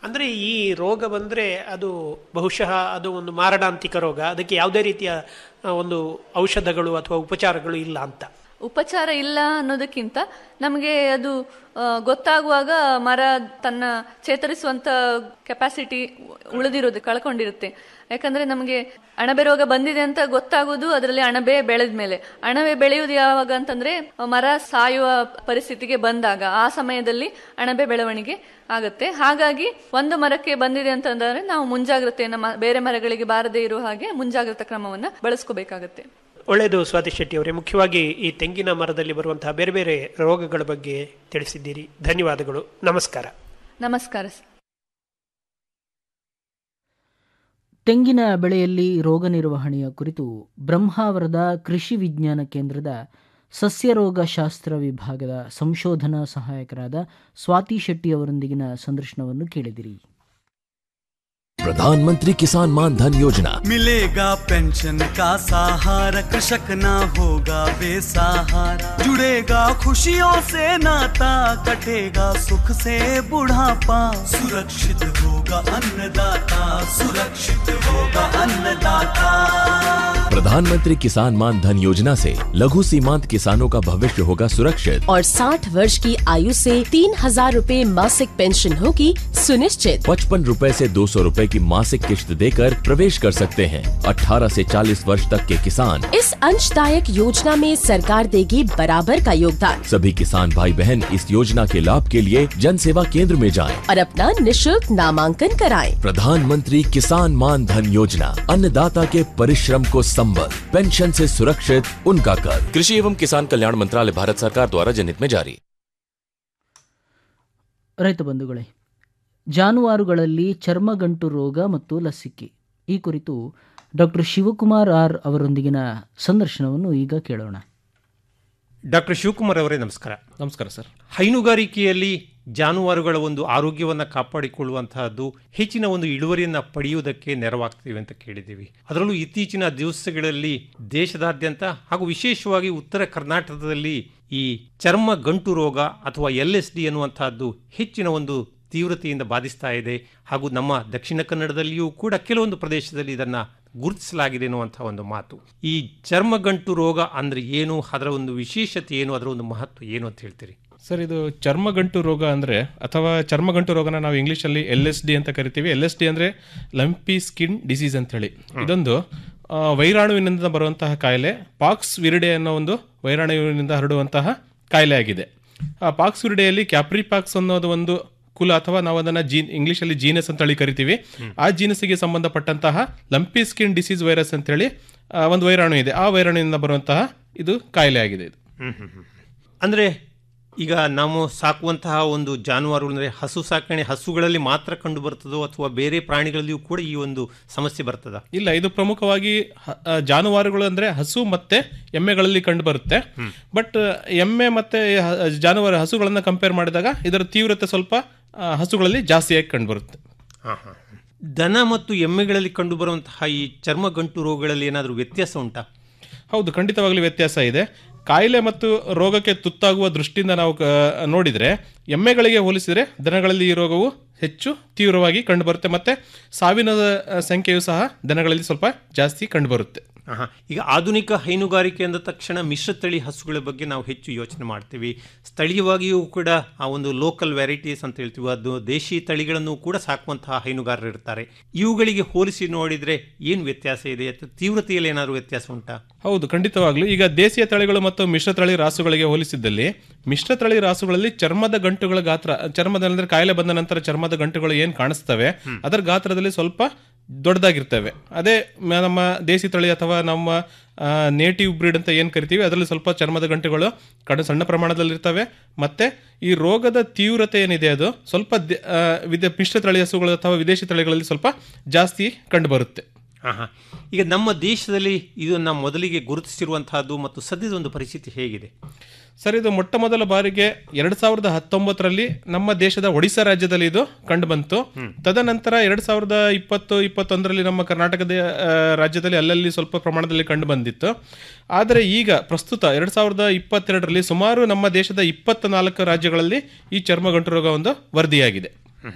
ಅಂದರೆ ಈ ರೋಗ ಬಂದರೆ ಅದು ಬಹುಶಃ ಅದು ಒಂದು ಮಾರಣಾಂತಿಕ ರೋಗ ಅದಕ್ಕೆ ಯಾವುದೇ ರೀತಿಯ ಆ, ಒಂದು ಔಷಧಗಳು ಅಥವಾ ಉಪಚಾರಗಳು ಇಲ್ಲ ಅಂತ ಉಪಚಾರ ಇಲ್ಲ ಅನ್ನೋದಕ್ಕಿಂತ ನಮಗೆ ಅದು ಆ, ಗೊತ್ತಾಗುವಾಗ ಮರ ತನ್ನ ಚೇತರಿಸುವಂತ ಕೆಪಾಸಿಟಿ ಉಳಿದಿರೋದು ಕಳ್ಕೊಂಡಿರುತ್ತೆ ಯಾಕಂದ್ರೆ ನಮಗೆ ಅಣಬೆ ರೋಗ ಬಂದಿದೆ ಅಂತ ಗೊತ್ತಾಗೋದು ಅದರಲ್ಲಿ ಅಣಬೆ ಬೆಳೆದ ಮೇಲೆ ಅಣಬೆ ಬೆಳೆಯುವುದು ಯಾವಾಗ ಅಂತಂದ್ರೆ ಮರ ಸಾಯುವ ಪರಿಸ್ಥಿತಿಗೆ ಬಂದಾಗ ಆ ಸಮಯದಲ್ಲಿ ಅಣಬೆ ಬೆಳವಣಿಗೆ ಆಗುತ್ತೆ ಹಾಗಾಗಿ ಒಂದು ಮರಕ್ಕೆ ಬಂದಿದೆ ಅಂತಂದ್ರೆ ನಾವು ಮುಂಜಾಗ್ರತೆಯನ್ನ ಮ- ಬೇರೆ ಮರಗಳಿಗೆ ಬಾರದೇ ಇರುವ ಹಾಗೆ ಮುಂಜಾಗ್ರತಾ ಕ್ರಮವನ್ನ ಬಳಸ್ಕೋಬೇಕಾಗತ್ತೆ ಒಳ್ಳೆಯದು ಸ್ವಾತಿ ಶೆಟ್ಟಿ ಅವರೇ ಮುಖ್ಯವಾಗಿ ಈ ತೆಂಗಿನ ಮರದಲ್ಲಿ ಬರುವಂತಹ ಬೇರೆ ಬೇರೆ ರೋಗಗಳ ಬಗ್ಗೆ ತಿಳಿಸಿದ್ದೀರಿ ಧನ್ಯವಾದಗಳು ನಮಸ್ಕಾರ ನಮಸ್ಕಾರ ಸರ್. ತೆಂಗಿನ ಬೆಳೆಯಲ್ಲಿ ರೋಗ ನಿರ್ವಹಣೆಯ ಕುರಿತು ಬ್ರಹ್ಮಾವರದ ಕೃಷಿ ವಿಜ್ಞಾನ ಕೇಂದ್ರದ ಸಸ್ಯರೋಗ ಶಾಸ್ತ್ರ ವಿಭಾಗದ ಸಂಶೋಧನಾ ಸಹಾಯಕರಾದ ಸ್ವಾತಿ ಶೆಟ್ಟಿ ಅವರೊಂದಿಗಿನ ಸಂದರ್ಶನವನ್ನು ಕೇಳಿದಿರಿ प्रधानमंत्री किसान मान धन योजना मिलेगा पेंशन का सहारा कृषक ना होगा बेसहारा जुड़ेगा खुशियों से नाता कटेगा सुख से बुढ़ापा सुरक्षित होगा अन्नदाता सुरक्षित होगा अन्नदाता प्रधानमंत्री किसान मान धन योजना से लघु सीमांत किसानों का भविष्य होगा सुरक्षित और 60 वर्ष की आयु से तीन हजार रूपए मासिक पेंशन होगी सुनिश्चित पचपन रूपए से दो सौ रूपए की मासिक किश्त देकर प्रवेश कर सकते हैं 18 से 40 वर्ष तक के किसान इस अंशदायक योजना में सरकार देगी बराबर का योगदान सभी किसान भाई बहन इस योजना के लाभ के लिए जन सेवा केंद्र में जाएं। और अपना निशुल्क नामांकन कराएं। प्रधानमंत्री किसान मान धन योजना अन्नदाता के परिश्रम को संबल पेंशन से सुरक्षित उनका कर कृषि एवं किसान कल्याण मंत्रालय भारत सरकार द्वारा जनहित में जारी ರೈತ ಬಂಧುಗಳೇ ಜಾನುವಾರುಗಳಲ್ಲಿ ಚರ್ಮಗಂಟು ರೋಗ ಮತ್ತು ಲಸಿಕೆ ಈ ಕುರಿತು ಡಾಕ್ಟರ್ ಶಿವಕುಮಾರ್ ಆರ್ ಅವರೊಂದಿಗಿನ ಸಂದರ್ಶನವನ್ನು ಈಗ ಕೇಳೋಣ ಡಾಕ್ಟರ್ ಶಿವಕುಮಾರ್ ಅವರೇ ನಮಸ್ಕಾರ ನಮಸ್ಕಾರ ಸರ್ ಹೈನುಗಾರಿಕೆಯಲ್ಲಿ ಜಾನುವಾರುಗಳ ಒಂದು ಆರೋಗ್ಯವನ್ನು ಕಾಪಾಡಿಕೊಳ್ಳುವಂತಹದ್ದು ಹೆಚ್ಚಿನ ಒಂದು ಇಳುವರಿಯನ್ನು ಪಡೆಯುವುದಕ್ಕೆ ನೆರವಾಗ್ತೀವಿ ಅಂತ ಕೇಳಿದ್ದೀವಿ ಅದರಲ್ಲೂ ಇತ್ತೀಚಿನ ದಿವಸಗಳಲ್ಲಿ ದೇಶದಾದ್ಯಂತ ಹಾಗೂ ವಿಶೇಷವಾಗಿ ಉತ್ತರ ಕರ್ನಾಟಕದಲ್ಲಿ ಈ ಚರ್ಮ ಗಂಟು ರೋಗ ಅಥವಾ ಎಲ್ ಎಸ್ ಡಿ ಅನ್ನುವಂತಹದ್ದು ಹೆಚ್ಚಿನ ಒಂದು ತೀವ್ರತೆಯಿಂದ ಬಾಧಿಸ್ತಾ ಇದೆ ಹಾಗೂ ನಮ್ಮ ದಕ್ಷಿಣ ಕನ್ನಡದಲ್ಲಿಯೂ ಕೂಡ ಕೆಲವೊಂದು ಪ್ರದೇಶದಲ್ಲಿ ಇದನ್ನು ಗುರುತಿಸಲಾಗಿದೆ ಎನ್ನುವಂಥ ಒಂದು ಮಾತು ಈ ಚರ್ಮಗಂಟು ರೋಗ ಅಂದರೆ ಏನು ಅದರ ಒಂದು ವಿಶೇಷತೆ ಏನು ಅದರ ಒಂದು ಮಹತ್ವ ಏನು ಅಂತ ಹೇಳ್ತೀರಿ ಸರ್ ಇದು ಚರ್ಮಗಂಟು ರೋಗ ಅಂದರೆ ಅಥವಾ ಚರ್ಮಗಂಟು ರೋಗನ ನಾವು ಇಂಗ್ಲೀಷಲ್ಲಿ ಎಲ್ ಎಸ್ ಡಿ ಅಂತ ಕರಿತೀವಿ ಎಲ್ ಎಸ್ ಡಿ ಅಂದರೆ ಲಂಪಿ ಸ್ಕಿನ್ ಡಿಸೀಸ್ ಅಂತ ಹೇಳಿ ಇದೊಂದು ಆ, ವೈರಾಣುವಿನಿಂದ ಬರುವಂತಹ ಕಾಯಿಲೆ ಪಾಕ್ಸ್ ವಿರಿಡೆ ಅನ್ನೋ ಒಂದು ವೈರಾಣುವಿನಿಂದ ಹರಡುವಂತಹ ಕಾಯಿಲೆ ಆಗಿದೆ ಆ ಪಾಕ್ಸ್ ವಿರಿಡೆಯಲ್ಲಿ ಕ್ಯಾಪ್ರಿ ಪಾಕ್ಸ್ ಅನ್ನೋದು ಒಂದು ಕುಲ ಅಥವಾ ನಾವು ಅದನ್ನ ಜೀನ್ ಇಂಗ್ಲಿಷಲ್ಲಿ ಜೀನಸ್ ಅಂತ ಹೇಳಿ ಕರಿತೀವಿ ಆ ಜೀನಸ್ಸಿಗೆ ಸಂಬಂಧಪಟ್ಟಂತಹ ಲಂಪಿ ಸ್ಕಿನ್ ಡಿಸೀಸ್ ವೈರಸ್ ಅಂತ ಹೇಳಿ ಆ, ಒಂದು ವೈರಾಣು ಇದೆ ಆ ವೈರಾಣುವಿನಿಂದ ಬರುವಂತಹ ಇದು ಕಾಯಿಲೆ ಆಗಿದೆ ಇದು ಅಂದರೆ ಈಗ ನಾವು ಸಾಕುವಂತಹ ಒಂದು ಜಾನುವಾರು ಅಂದರೆ ಹಸು ಸಾಕಣೆ ಹಸುಗಳಲ್ಲಿ ಮಾತ್ರ ಕಂಡು ಬರ್ತದೋ ಅಥವಾ ಬೇರೆ ಪ್ರಾಣಿಗಳಲ್ಲಿಯೂ ಕೂಡ ಈ ಒಂದು ಸಮಸ್ಯೆ ಬರ್ತದ ಇಲ್ಲ ಇದು ಪ್ರಮುಖವಾಗಿ ಹ- ಆ, ಜಾನುವಾರುಗಳು ಅಂದ್ರೆ ಹಸು ಮತ್ತೆ ಎಮ್ಮೆಗಳಲ್ಲಿ ಕಂಡು ಬರುತ್ತೆ ಬಟ್ ಎಮ್ಮೆ ಮತ್ತೆ ಹ- ಜಾನುವಾರು ಹಸುಗಳನ್ನ ಕಂಪೇರ್ ಮಾಡಿದಾಗ ಇದರ ತೀವ್ರತೆ ಸ್ವಲ್ಪ ಆ, ಹಸುಗಳಲ್ಲಿ ಜಾಸ್ತಿಯಾಗಿ ಕಂಡು ಬರುತ್ತೆ ದನ ಮತ್ತು ಎಮ್ಮೆಗಳಲ್ಲಿ ಕಂಡುಬರುವಂತಹ ಈ ಚರ್ಮಗಂಟು ರೋಗಗಳಲ್ಲಿ ಏನಾದರೂ ವ್ಯತ್ಯಾಸ ಉಂಟಾ ಹೌದು ಖಂಡಿತವಾಗ್ಲೂ ವ್ಯತ್ಯಾಸ ಇದೆ ಕಾಯಿಲೆ ಮತ್ತು ರೋಗಕ್ಕೆ ತುತ್ತಾಗುವ ದೃಷ್ಟಿಯಿಂದ ನಾವು ಕ- ನೋಡಿದರೆ ಎಮ್ಮೆಗಳಿಗೆ ಹೋಲಿಸಿದರೆ ದನಗಳಲ್ಲಿ ಈ ರೋಗವು ಹೆಚ್ಚು ತೀವ್ರವಾಗಿ ಕಂಡುಬರುತ್ತೆ ಮತ್ತೆ ಸಾವಿನ ಆ, ಸಂಖ್ಯೆಯು ಸಹ ದನಗಳಲ್ಲಿ ಸ್ವಲ್ಪ ಜಾಸ್ತಿ ಕಂಡುಬರುತ್ತೆ ಆಹಾ. ಈಗ ಆಧುನಿಕ ಹೈನುಗಾರಿಕೆ ಅಂದ ತಕ್ಷಣ ಮಿಶ್ರತಳಿ ಹಸುಗಳ ಬಗ್ಗೆ ನಾವು ಹೆಚ್ಚು ಯೋಚನೆ ಮಾಡ್ತೀವಿ ಸ್ಥಳೀಯವಾಗಿಯೂ ಕೂಡ ಆ ಒಂದು ಲೋಕಲ್ ವೆರೈಟೀಸ್ ಅಂತ ಹೇಳ್ತೀವಿ ಅದು ದೇಶಿ ತಳಿಗಳನ್ನು ಕೂಡ ಸಾಕುವಂತಹ ಹೈನುಗಾರರು ಇರ್ತಾರೆ ಇವುಗಳಿಗೆ ಹೋಲಿಸಿ ನೋಡಿದರೆ ಏನು ವ್ಯತ್ಯಾಸ ಇದೆ ಅಥವಾ ತೀವ್ರತೆಯಲ್ಲಿ ಏನಾದರೂ ವ್ಯತ್ಯಾಸ ಉಂಟಾ ಹೌದು ಖಂಡಿತವಾಗ್ಲೂ ಈಗ ದೇಶೀಯ ತಳಿಗಳು ಮತ್ತು ಮಿಶ್ರತಳಿ ರಾಸುಗಳಿಗೆ ಹೋಲಿಸಿದ್ದಲ್ಲಿ ಮಿಶ್ರತಳಿ ರಾಸುಗಳಲ್ಲಿ ಚರ್ಮದ ಗಂಟುಗಳ ಗಾತ್ರ ಚರ್ಮದ ಅಂದ್ರೆ ಕಾಯಿಲೆ ಬಂದ ನಂತರ ಚರ್ಮದ ಗಂಟುಗಳು ಏನು ಕಾಣಿಸ್ತವೆ ಅದರ ಗಾತ್ರದಲ್ಲಿ ಸ್ವಲ್ಪ ದೊಡ್ಡದಾಗಿರ್ತವೆ ಅದೇ ಮ- ನಮ್ಮ ದೇಸಿ ತಳಿ ಅಥವಾ ನಮ್ಮ ನೇಟಿವ್ ಬ್ರೀಡ್ ಅಂತ ಏನು ಕರಿತೀವಿ ಅದರಲ್ಲಿ ಸ್ವಲ್ಪ ಚರ್ಮದ ಗಂಟುಗಳು ಕಡು ಸಣ್ಣ ಪ್ರಮಾಣದಲ್ಲಿರ್ತವೆ ಮತ್ತೆ ಈ ರೋಗದ ತೀವ್ರತೆ ಏನಿದೆ ಅದು ಸ್ವಲ್ಪ ದೆ- ಆ, ವಿದ ಮಿಶ್ರ ತಳಿ ಹಸುಗಳು ಅಥವಾ ವಿದೇಶಿ ತಳಿಗಳಲ್ಲಿ ಸ್ವಲ್ಪ ಜಾಸ್ತಿ ಕಂಡುಬರುತ್ತೆ ಆಹಾ. ಈಗ ನಮ್ಮ ದೇಶದಲ್ಲಿ ಇದನ್ನು ಮೊದಲಿಗೆ ಗುರುತಿಸಿರುವಂತಹದ್ದು ಮತ್ತು ಸದ್ಯದ ಒಂದು ಪರಿಸ್ಥಿತಿ ಹೇಗಿದೆ ಸರ್ ಇದು ಮೊಟ್ಟ ಮೊದಲ ಬಾರಿಗೆ ಎರಡ್ ಸಾವಿರದ ಹತ್ತೊಂಬತ್ತರಲ್ಲಿ ನಮ್ಮ ದೇಶದ ಒಡಿಶಾ ರಾಜ್ಯದಲ್ಲಿ ಇದು ಕಂಡು ಬಂತು ತದನಂತರ ಎರಡ್ ಸಾವಿರದ ಇಪ್ಪತ್ತು ಇಪ್ಪತ್ತೊಂದರಲ್ಲಿ ನಮ್ಮ ಕರ್ನಾಟಕದ ಆ, ರಾಜ್ಯದಲ್ಲಿ ಅಲ್ಲಲ್ಲಿ ಸ್ವಲ್ಪ ಪ್ರಮಾಣದಲ್ಲಿ ಕಂಡು ಬಂದಿತ್ತು ಆದರೆ ಈಗ ಪ್ರಸ್ತುತ ಎರಡ್ ಸಾವಿರದ ಇಪ್ಪತ್ತೆರಡರಲ್ಲಿ ಸುಮಾರು ನಮ್ಮ ದೇಶದ ಇಪ್ಪತ್ತ ನಾಲ್ಕು ರಾಜ್ಯಗಳಲ್ಲಿ ಈ ಚರ್ಮಗಂಟು ರೋಗ ಒಂದು ವರದಿಯಾಗಿದೆ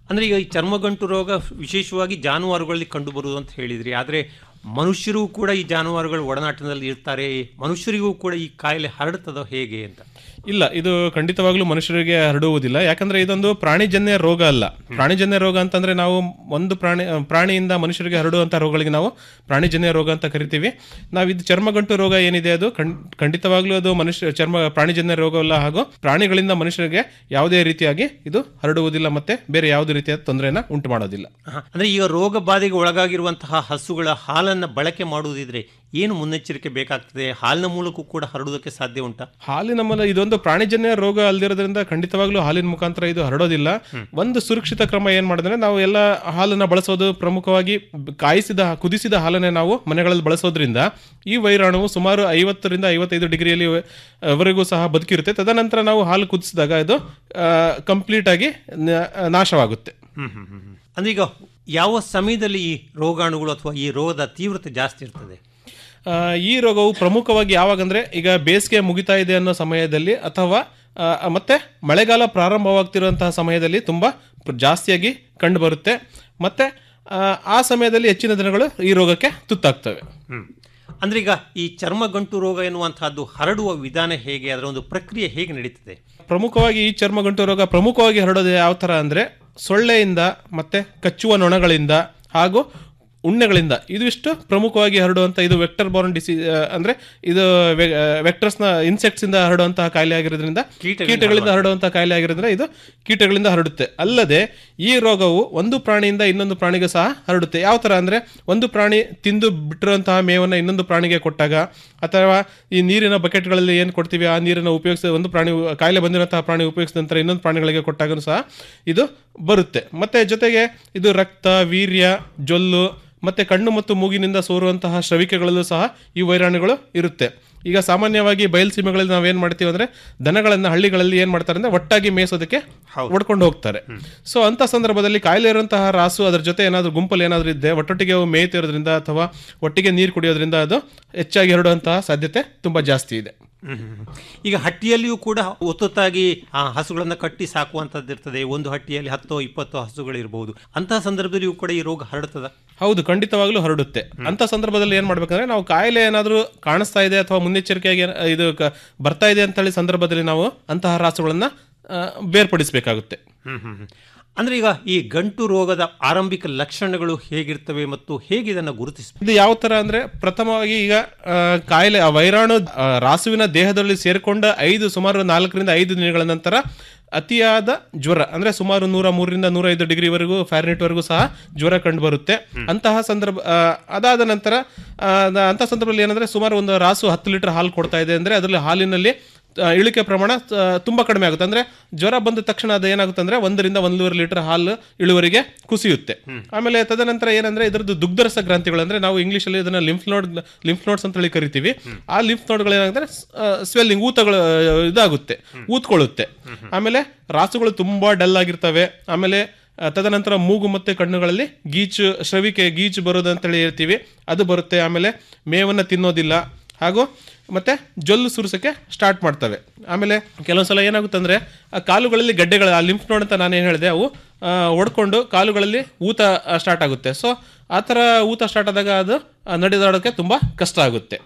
ಅಂದ್ರೆ ಈಗ ಈ ಚರ್ಮಗಂಟು ರೋಗ ವಿಶೇಷವಾಗಿ ಜಾನುವಾರುಗಳಲ್ಲಿ ಕಂಡು ಬರುವುದು ಅಂತ ಹೇಳಿದ್ರಿ ಆದ್ರೆ ಮನುಷ್ಯರು ಕೂಡ ಈ ಜಾನುವಾರುಗಳ ಒಡನಾಟದಲ್ಲಿ ಇರ್ತಾರೆ ಮನುಷ್ಯರಿಗೂ ಕೂಡ ಈ ಕಾಯಿಲೆ ಹರಡುತ್ತದೋ ಹೇಗೆ ಅಂತ ಇಲ್ಲ ಇದು ಖಂಡಿತವಾಗ್ಲೂ ಮನುಷ್ಯರಿಗೆ ಹರಡುವುದಿಲ್ಲ ಯಾಕಂದ್ರೆ ಇದೊಂದು ಪ್ರಾಣಿಜನ್ಯ ರೋಗ ಅಲ್ಲ ಪ್ರಾಣಿಜನ್ಯ ರೋಗ ಅಂತಂದ್ರೆ ನಾವು ಒಂದು ಪ್ರಾಣಿ ಪ್ರಾಣಿಯಿಂದ ಮನುಷ್ಯರಿಗೆ ಹರಡುವಂತ ರೋಗಗಳಿಗೆ ನಾವು ಪ್ರಾಣಿಜನ್ಯ ರೋಗ ಅಂತ ಕರಿತೀವಿ ನಾವು ಇದು ಚರ್ಮಗಂಟು ರೋಗ ಏನಿದೆ ಅದು ಖಂಡ್- ಖಂಡಿತವಾಗ್ಲೂ ಅದು ಮನುಷ್ಯ ಚರ್ಮ ಪ್ರಾಣಿಜನ್ಯ ರೋಗವಲ್ಲ ಹಾಗೂ ಪ್ರಾಣಿಗಳಿಂದ ಮನುಷ್ಯರಿಗೆ ಯಾವುದೇ ರೀತಿಯಾಗಿ ಇದು ಹರಡುವುದಿಲ್ಲ ಮತ್ತೆ ಬೇರೆ ಯಾವುದೇ ರೀತಿಯ ತೊಂದರೆನ ಉಂಟು ಮಾಡೋದಿಲ್ಲ ಆಹಾ. ಅಂದ್ರೆ ಈಗ ರೋಗ ಬಾಧೆಗೆ ಒಳಗಾಗಿರುವಂತಹ ಹಸುಗಳ ಹಾಲನ್ನ ಬಳಕೆ ಮಾಡುವುದಿದ್ರೆ ಏನು ಮುನ್ನೆಚ್ಚರಿಕೆ ಬೇಕಾಗ್ತದೆ ಹಾಲಿನ ಮೂಲಕ ಕೂಡ ಹರಡುವುದಕ್ಕೆ ಸಾಧ್ಯ ಉಂಟಾ ಹಾಲಿನ ಮೂಲ ಇದೊಂದು ಪ್ರಾಣಿಜನ್ಯ ರೋಗ ಅಲ್ದಿರೋದ್ರಿಂದ ಖಂಡಿತವಾಗ್ಲೂ ಹಾಲಿನ ಮುಖಾಂತರ ಇದು ಹರಡೋದಿಲ್ಲ ಒಂದು ಸುರಕ್ಷಿತ ಕ್ರಮ ಏನ್ ಮಾಡಿದ್ರೆ ನಾವು ಎಲ್ಲ ಹಾಲನ್ನ ಬಳಸೋದು ಪ್ರಮುಖವಾಗಿ ಬ- ಕಾಯಿಸಿದ ಕುದಿಸಿದ ಹಾಲನ್ನೇ ನಾವು ಮನೆಗಳಲ್ಲಿ ಬಳಸೋದ್ರಿಂದ ಈ ವೈರಾಣುವು ಸುಮಾರು ಐವತ್ತರಿಂದ ಐವತ್ತೈದು ಡಿಗ್ರಿಯಲ್ಲಿ ವರೆಗೂ ಸಹ ಬದುಕಿರುತ್ತೆ ತದನಂತರ ನಾವು ಹಾಲು ಕುದಿಸಿದಾಗ ಇದು ಕಂಪ್ಲೀಟ್ ಆಗಿ ನ- ನಾಶವಾಗುತ್ತೆ ಹ್ಮ್ ಹ್ಮ್ ಹ್ಮ್ ಹ್ಮ್. ಅಂದ್ರೆ ಈಗ ಯಾವ ಸಮಯದಲ್ಲಿ ಈ ರೋಗಾಣುಗಳು ಅಥವಾ ಈ ರೋಗದ ತೀವ್ರತೆ ಜಾಸ್ತಿ ಇರ್ತದೆ ಆ, ಈ ರೋಗವು ಪ್ರಮುಖವಾಗಿ ಯಾವಾಗಂದ್ರೆ ಈಗ ಬೇಸಿಗೆ ಮುಗಿತಾ ಇದೆ ಅನ್ನೋ ಸಮಯದಲ್ಲಿ ಅಥವಾ ಆ, ಮತ್ತೆ ಮಳೆಗಾಲ ಪ್ರಾರಂಭವಾಗ್ತಿರುವಂತಹ ಸಮಯದಲ್ಲಿ ತುಂಬಾ ಪ್ರ- ಜಾಸ್ತಿಯಾಗಿ ಕಂಡು ಬರುತ್ತೆ ಮತ್ತೆ ಆ, ಆ ಸಮಯದಲ್ಲಿ ಹೆಚ್ಚಿನ ದಿನಗಳು ಈ ರೋಗಕ್ಕೆ ತುತ್ತಾಗ್ತವೆ ಹ್ಮ್ ಅಂದ್ರೆ ಈಗ ಈ ಚರ್ಮಗಂಟು ರೋಗ ಎನ್ನುವಂತಹದ್ದು ಹರಡುವ ವಿಧಾನ ಹೇಗೆ ಅದರ ಒಂದು ಪ್ರಕ್ರಿಯೆ ಹೇಗೆ ನಡೀತದೆ ಪ್ರಮುಖವಾಗಿ ಈ ಚರ್ಮಗಂಟು ರೋಗ ಪ್ರಮುಖವಾಗಿ ಹರಡೋದು ಯಾವ ಥರ ಅಂದರೆ ಸೊಳ್ಳೆಯಿಂದ ಮತ್ತೆ ಕಚ್ಚುವ ನೊಣಗಳಿಂದ ಹಾಗೂ ಉಣ್ಣೆಗಳಿಂದ ಇದಿಷ್ಟು ಪ್ರಮುಖವಾಗಿ ಹರಡುವಂಥ ಇದು ವೆಕ್ಟರ್ ಬಾರ್ನ್ ಡಿಸೀಸ್ ಅಂದರೆ ಇದು ವೆಕ್ಟರ್ಸ್ನ ಇನ್ಸೆಕ್ಟ್ಸ್ ಇಂದ ಹರಡುವಂತಹ ಕಾಯಿಲೆ ಆಗಿರೋದ್ರಿಂದ ಕೀಟಗಳಿಂದ ಕೀಟಗಳಿಂದ ಹರಡುವಂತಹ ಕಾಯಿಲೆ ಆಗಿರೋದ್ರಿಂದ ಇದು ಕೀಟಗಳಿಂದ ಹರಡುತ್ತೆ ಅಲ್ಲದೆ ಈ ರೋಗವು ಒಂದು ಪ್ರಾಣಿಯಿಂದ ಇನ್ನೊಂದು ಪ್ರಾಣಿಗೆ ಸಹ ಹರಡುತ್ತೆ ಯಾವ ಥರ ಅಂದರೆ ಒಂದು ಪ್ರಾಣಿ ತಿಂದು ಬಿಟ್ಟಿರುವಂತಹ ಮೇವನ್ನು ಇನ್ನೊಂದು ಪ್ರಾಣಿಗೆ ಕೊಟ್ಟಾಗ ಅಥವಾ ಈ ನೀರಿನ ಬಕೆಟ್ಗಳಲ್ಲಿ ಏನು ಕೊಡ್ತೀವಿ ಆ ನೀರನ್ನು ಉಪಯೋಗಿಸಿ ಒಂದು ಪ್ರಾಣಿ ಕಾಯಿಲೆ ಬಂದಿರುವಂತಹ ಪ್ರಾಣಿ ಉಪಯೋಗಿಸಿದ ನಂತರ ಇನ್ನೊಂದು ಪ್ರಾಣಿಗಳಿಗೆ ಕೊಟ್ಟಾಗೂ ಸಹ ಇದು ಬರುತ್ತೆ ಮತ್ತೆ ಜೊತೆಗೆ ಇದು ರಕ್ತ ವೀರ್ಯ ಜೊಲ್ಲು ಮತ್ತೆ ಕಣ್ಣು ಮತ್ತು ಮೂಗಿನಿಂದ ಸೋರುವಂತಹ ಶ್ರವಿಕೆಗಳಲ್ಲೂ ಸಹ ಈ ವೈರಾಣುಗಳು ಇರುತ್ತೆ ಈಗ ಸಾಮಾನ್ಯವಾಗಿ ಬಯಲುಸೀಮೆಗಳಲ್ಲಿ ನಾವೇನ್ ಮಾಡ್ತೀವಿ ಅಂದ್ರೆ ದನಗಳನ್ನ ಹಳ್ಳಿಗಳಲ್ಲಿ ಏನ್ ಮಾಡ್ತಾರೆ ಅಂದ್ರೆ ಒಟ್ಟಾಗಿ ಮೇಯಿಸೋದಕ್ಕೆ ಹೊಡ್ಕೊಂಡು ಹೋಗ್ತಾರೆ ಸೊ ಅಂತ ಸಂದರ್ಭದಲ್ಲಿ ಕಾಯಿಲೆ ಇರುವಂತಹ ರಾಸು ಅದ್ರ ಜೊತೆ ಏನಾದ್ರು ಗುಂಪಲ್ಲಿ ಏನಾದ್ರು ಇದ್ದೆ ಒಟ್ಟೊಟ್ಟಿಗೆ ಅವು ಮೇಯ್ತಿರೋದ್ರಿಂದ ಅಥವಾ ಒಟ್ಟಿಗೆ ನೀರು ಕುಡಿಯೋದ್ರಿಂದ ಅದು ಹೆಚ್ಚಾಗಿ ಹರಡುವಂತಹ ಸಾಧ್ಯತೆ ತುಂಬಾ ಜಾಸ್ತಿ ಇದೆ ಹ್ಮ್ ಹ್ಮ್ ಹ್ಮ್. ಈಗ ಹಟ್ಟಿಯಲ್ಲಿಯೂ ಕೂಡ ಒತ್ತೊತ್ತಾಗಿ ಆ ಹಸುಗಳನ್ನ ಕಟ್ಟಿ ಸಾಕುವಂತದ್ದು ಇರ್ತದೆ ಒಂದು ಹಟ್ಟಿಯಲ್ಲಿ ಹತ್ತೋ ಇಪ್ಪತ್ತೋ ಹಸುಗಳು ಇರಬಹುದು ಅಂತಹ ಸಂದರ್ಭದಲ್ಲಿಯೂ ಕೂಡ ಈ ರೋಗ ಹರಡುತ್ತದ ಹೌದು ಖಂಡಿತವಾಗ್ಲೂ ಹರಡುತ್ತೆ ಅಂತ ಸಂದರ್ಭದಲ್ಲಿ ಏನ್ ಮಾಡ್ಬೇಕಂದ್ರೆ ನಾವು ಕಾಯಿಲೆ ಏನಾದ್ರೂ ಕಾಣಿಸ್ತಾ ಇದೆ ಅಥವಾ ಮುನ್ನೆಚ್ಚರಿಕೆಯಾಗಿ ಏನ- ಇದು ಕ- ಬರ್ತಾ ಇದೆ ಅಂತ ಹೇಳಿ ಸಂದರ್ಭದಲ್ಲಿ ನಾವು ಅಂತಹ ರಾಸುಗಳನ್ನ ಆ, ಬೇರ್ಪಡಿಸಬೇಕಾಗುತ್ತೆ ಹ್ಮ್ ಹ್ಮ್ ಹ್ಮ್. ಅಂದ್ರೆ ಈಗ ಈ ಗಂಟು ರೋಗದ ಆರಂಭಿಕ ಲಕ್ಷಣಗಳು ಹೇಗಿರ್ತವೆ ಮತ್ತು ಹೇಗೆ ಇದನ್ನು ಗುರುತಿಸಬೇಕು ಇದು ಯಾವ ತರ ಅಂದ್ರೆ ಪ್ರಥಮವಾಗಿ ಈಗ ಆ, ಕಾಯಿಲೆ ಆ ವೈರಾಣು ಆ, ರಾಸುವಿನ ದೇಹದಲ್ಲಿ ಸೇರಿಕೊಂಡ ಐದು ಸುಮಾರು ನಾಲ್ಕರಿಂದ ಐದು ದಿನಗಳ ನಂತರ ಅತಿಯಾದ ಜ್ವರ ಅಂದ್ರೆ ಸುಮಾರು ನೂರ ಮೂರರಿಂದ ನೂರ ಐದು ಡಿಗ್ರಿವರೆಗೂ ಫ್ಯಾರನೇಟ್ ವರೆಗೂ ಸಹ ಜ್ವರ ಕಂಡು ಬರುತ್ತೆ ಅಂತಹ ಸಂದರ್ಭ ಆ, ಅದಾದ ನಂತರ ಆ, ದ- ಅಂತಹ ಸಂದರ್ಭದಲ್ಲಿ ಏನಂದ್ರೆ ಸುಮಾರು ಒಂದು ರಾಸು ಹತ್ತು ಲೀಟರ್ ಹಾಲು ಕೊಡ್ತಾ ಇದೆ ಅಂದ್ರೆ ಅದರಲ್ಲಿ ಹಾಲಿನಲ್ಲಿ ಆ, ಇಳಿಕೆ ಪ್ರಮಾಣ ಆ, ತುಂಬಾ ಕಡಿಮೆ ಆಗುತ್ತೆ ಅಂದ್ರೆ ಜ್ವರ ಬಂದ ತಕ್ಷಣ ಅದು ಏನಾಗುತ್ತೆ ಅಂದ್ರೆ ಒಂದರಿಂದ ಒಂದೂವರೆ ಲೀಟರ್ ಹಾಲು ಇಳುವರಿಗೆ ಕುಸಿಯುತ್ತೆ ಆಮೇಲೆ ತದನಂತರ ಏನಂದ್ರೆ ಇದರದ್ದು ದುಗ್ಧರಸ ಗ್ರಂಥಿಗಳು ಅಂದ್ರೆ ನಾವು ಇಂಗ್ಲಿಷ್ ಅಲ್ಲಿ ಇದನ್ನ ಲಿಂಫ್ ನೋಡ್ ಲಿಂಫ್ ನೋಡ್ಸ್ ಅಂತ ಹೇಳಿ ಕರಿತೀವಿ ಆ ಲಿಂಫ್ ನೋಡ್ಗಳು ಏನಾಗುತ್ತೆ ಸ್ವೆಲ್ಲಿಂಗ್ ಊತಗಳು ಆ, ಇದಾಗುತ್ತೆ ಊತ್ಕೊಳ್ಳುತ್ತೆ ಆಮೇಲೆ ರಾಸುಗಳು ತುಂಬಾ ಡಲ್ ಆಗಿರ್ತವೆ ಆಮೇಲೆ ಆ, ತದನಂತರ ಮೂಗು ಮತ್ತೆ ಕಣ್ಣುಗಳಲ್ಲಿ ಗೀಚು ಶ್ರವಿಕೆ ಗೀಚು ಬರೋದು ಅಂತೇಳಿ ಹೇಳ್ತೀವಿ ಅದು ಬರುತ್ತೆ ಆಮೇಲೆ ಮೇವನ್ನ ತಿನ್ನೋದಿಲ್ಲ ಹಾಗೂ ಮತ್ತೆ ಜೊಲ್ಲು ಸುರಿಸಕ್ಕೆ ಸ್ಟಾರ್ಟ್ ಮಾಡ್ತವೆ ಆಮೇಲೆ ಕೆಲವೊಂದ್ಸಲ ಏನಾಗುತ್ತೆ ಅಂದ್ರೆ ಆ ಕಾಲುಗಳಲ್ಲಿ ಗಡ್ಡೆಗಳು ಆ ಲಿಂಫ್ ನೋಡ್ ಅಂತ ನಾನು ಏನು ಹೇಳಿದೆ ಅವು ಆ, ಒಡ್ಕೊಂಡು ಕಾಲುಗಳಲ್ಲಿ ಊತ ಸ್ಟಾರ್ಟ್ ಆಗುತ್ತೆ ಸೊ ಆ ಥರ ಊತ ಸ್ಟಾರ್ಟ್ ಆದಾಗ ಅದು ಆ, ನಡೆದಾಡೋಕ್ಕೆ ತುಂಬ ಕಷ್ಟ ಆಗುತ್ತೆ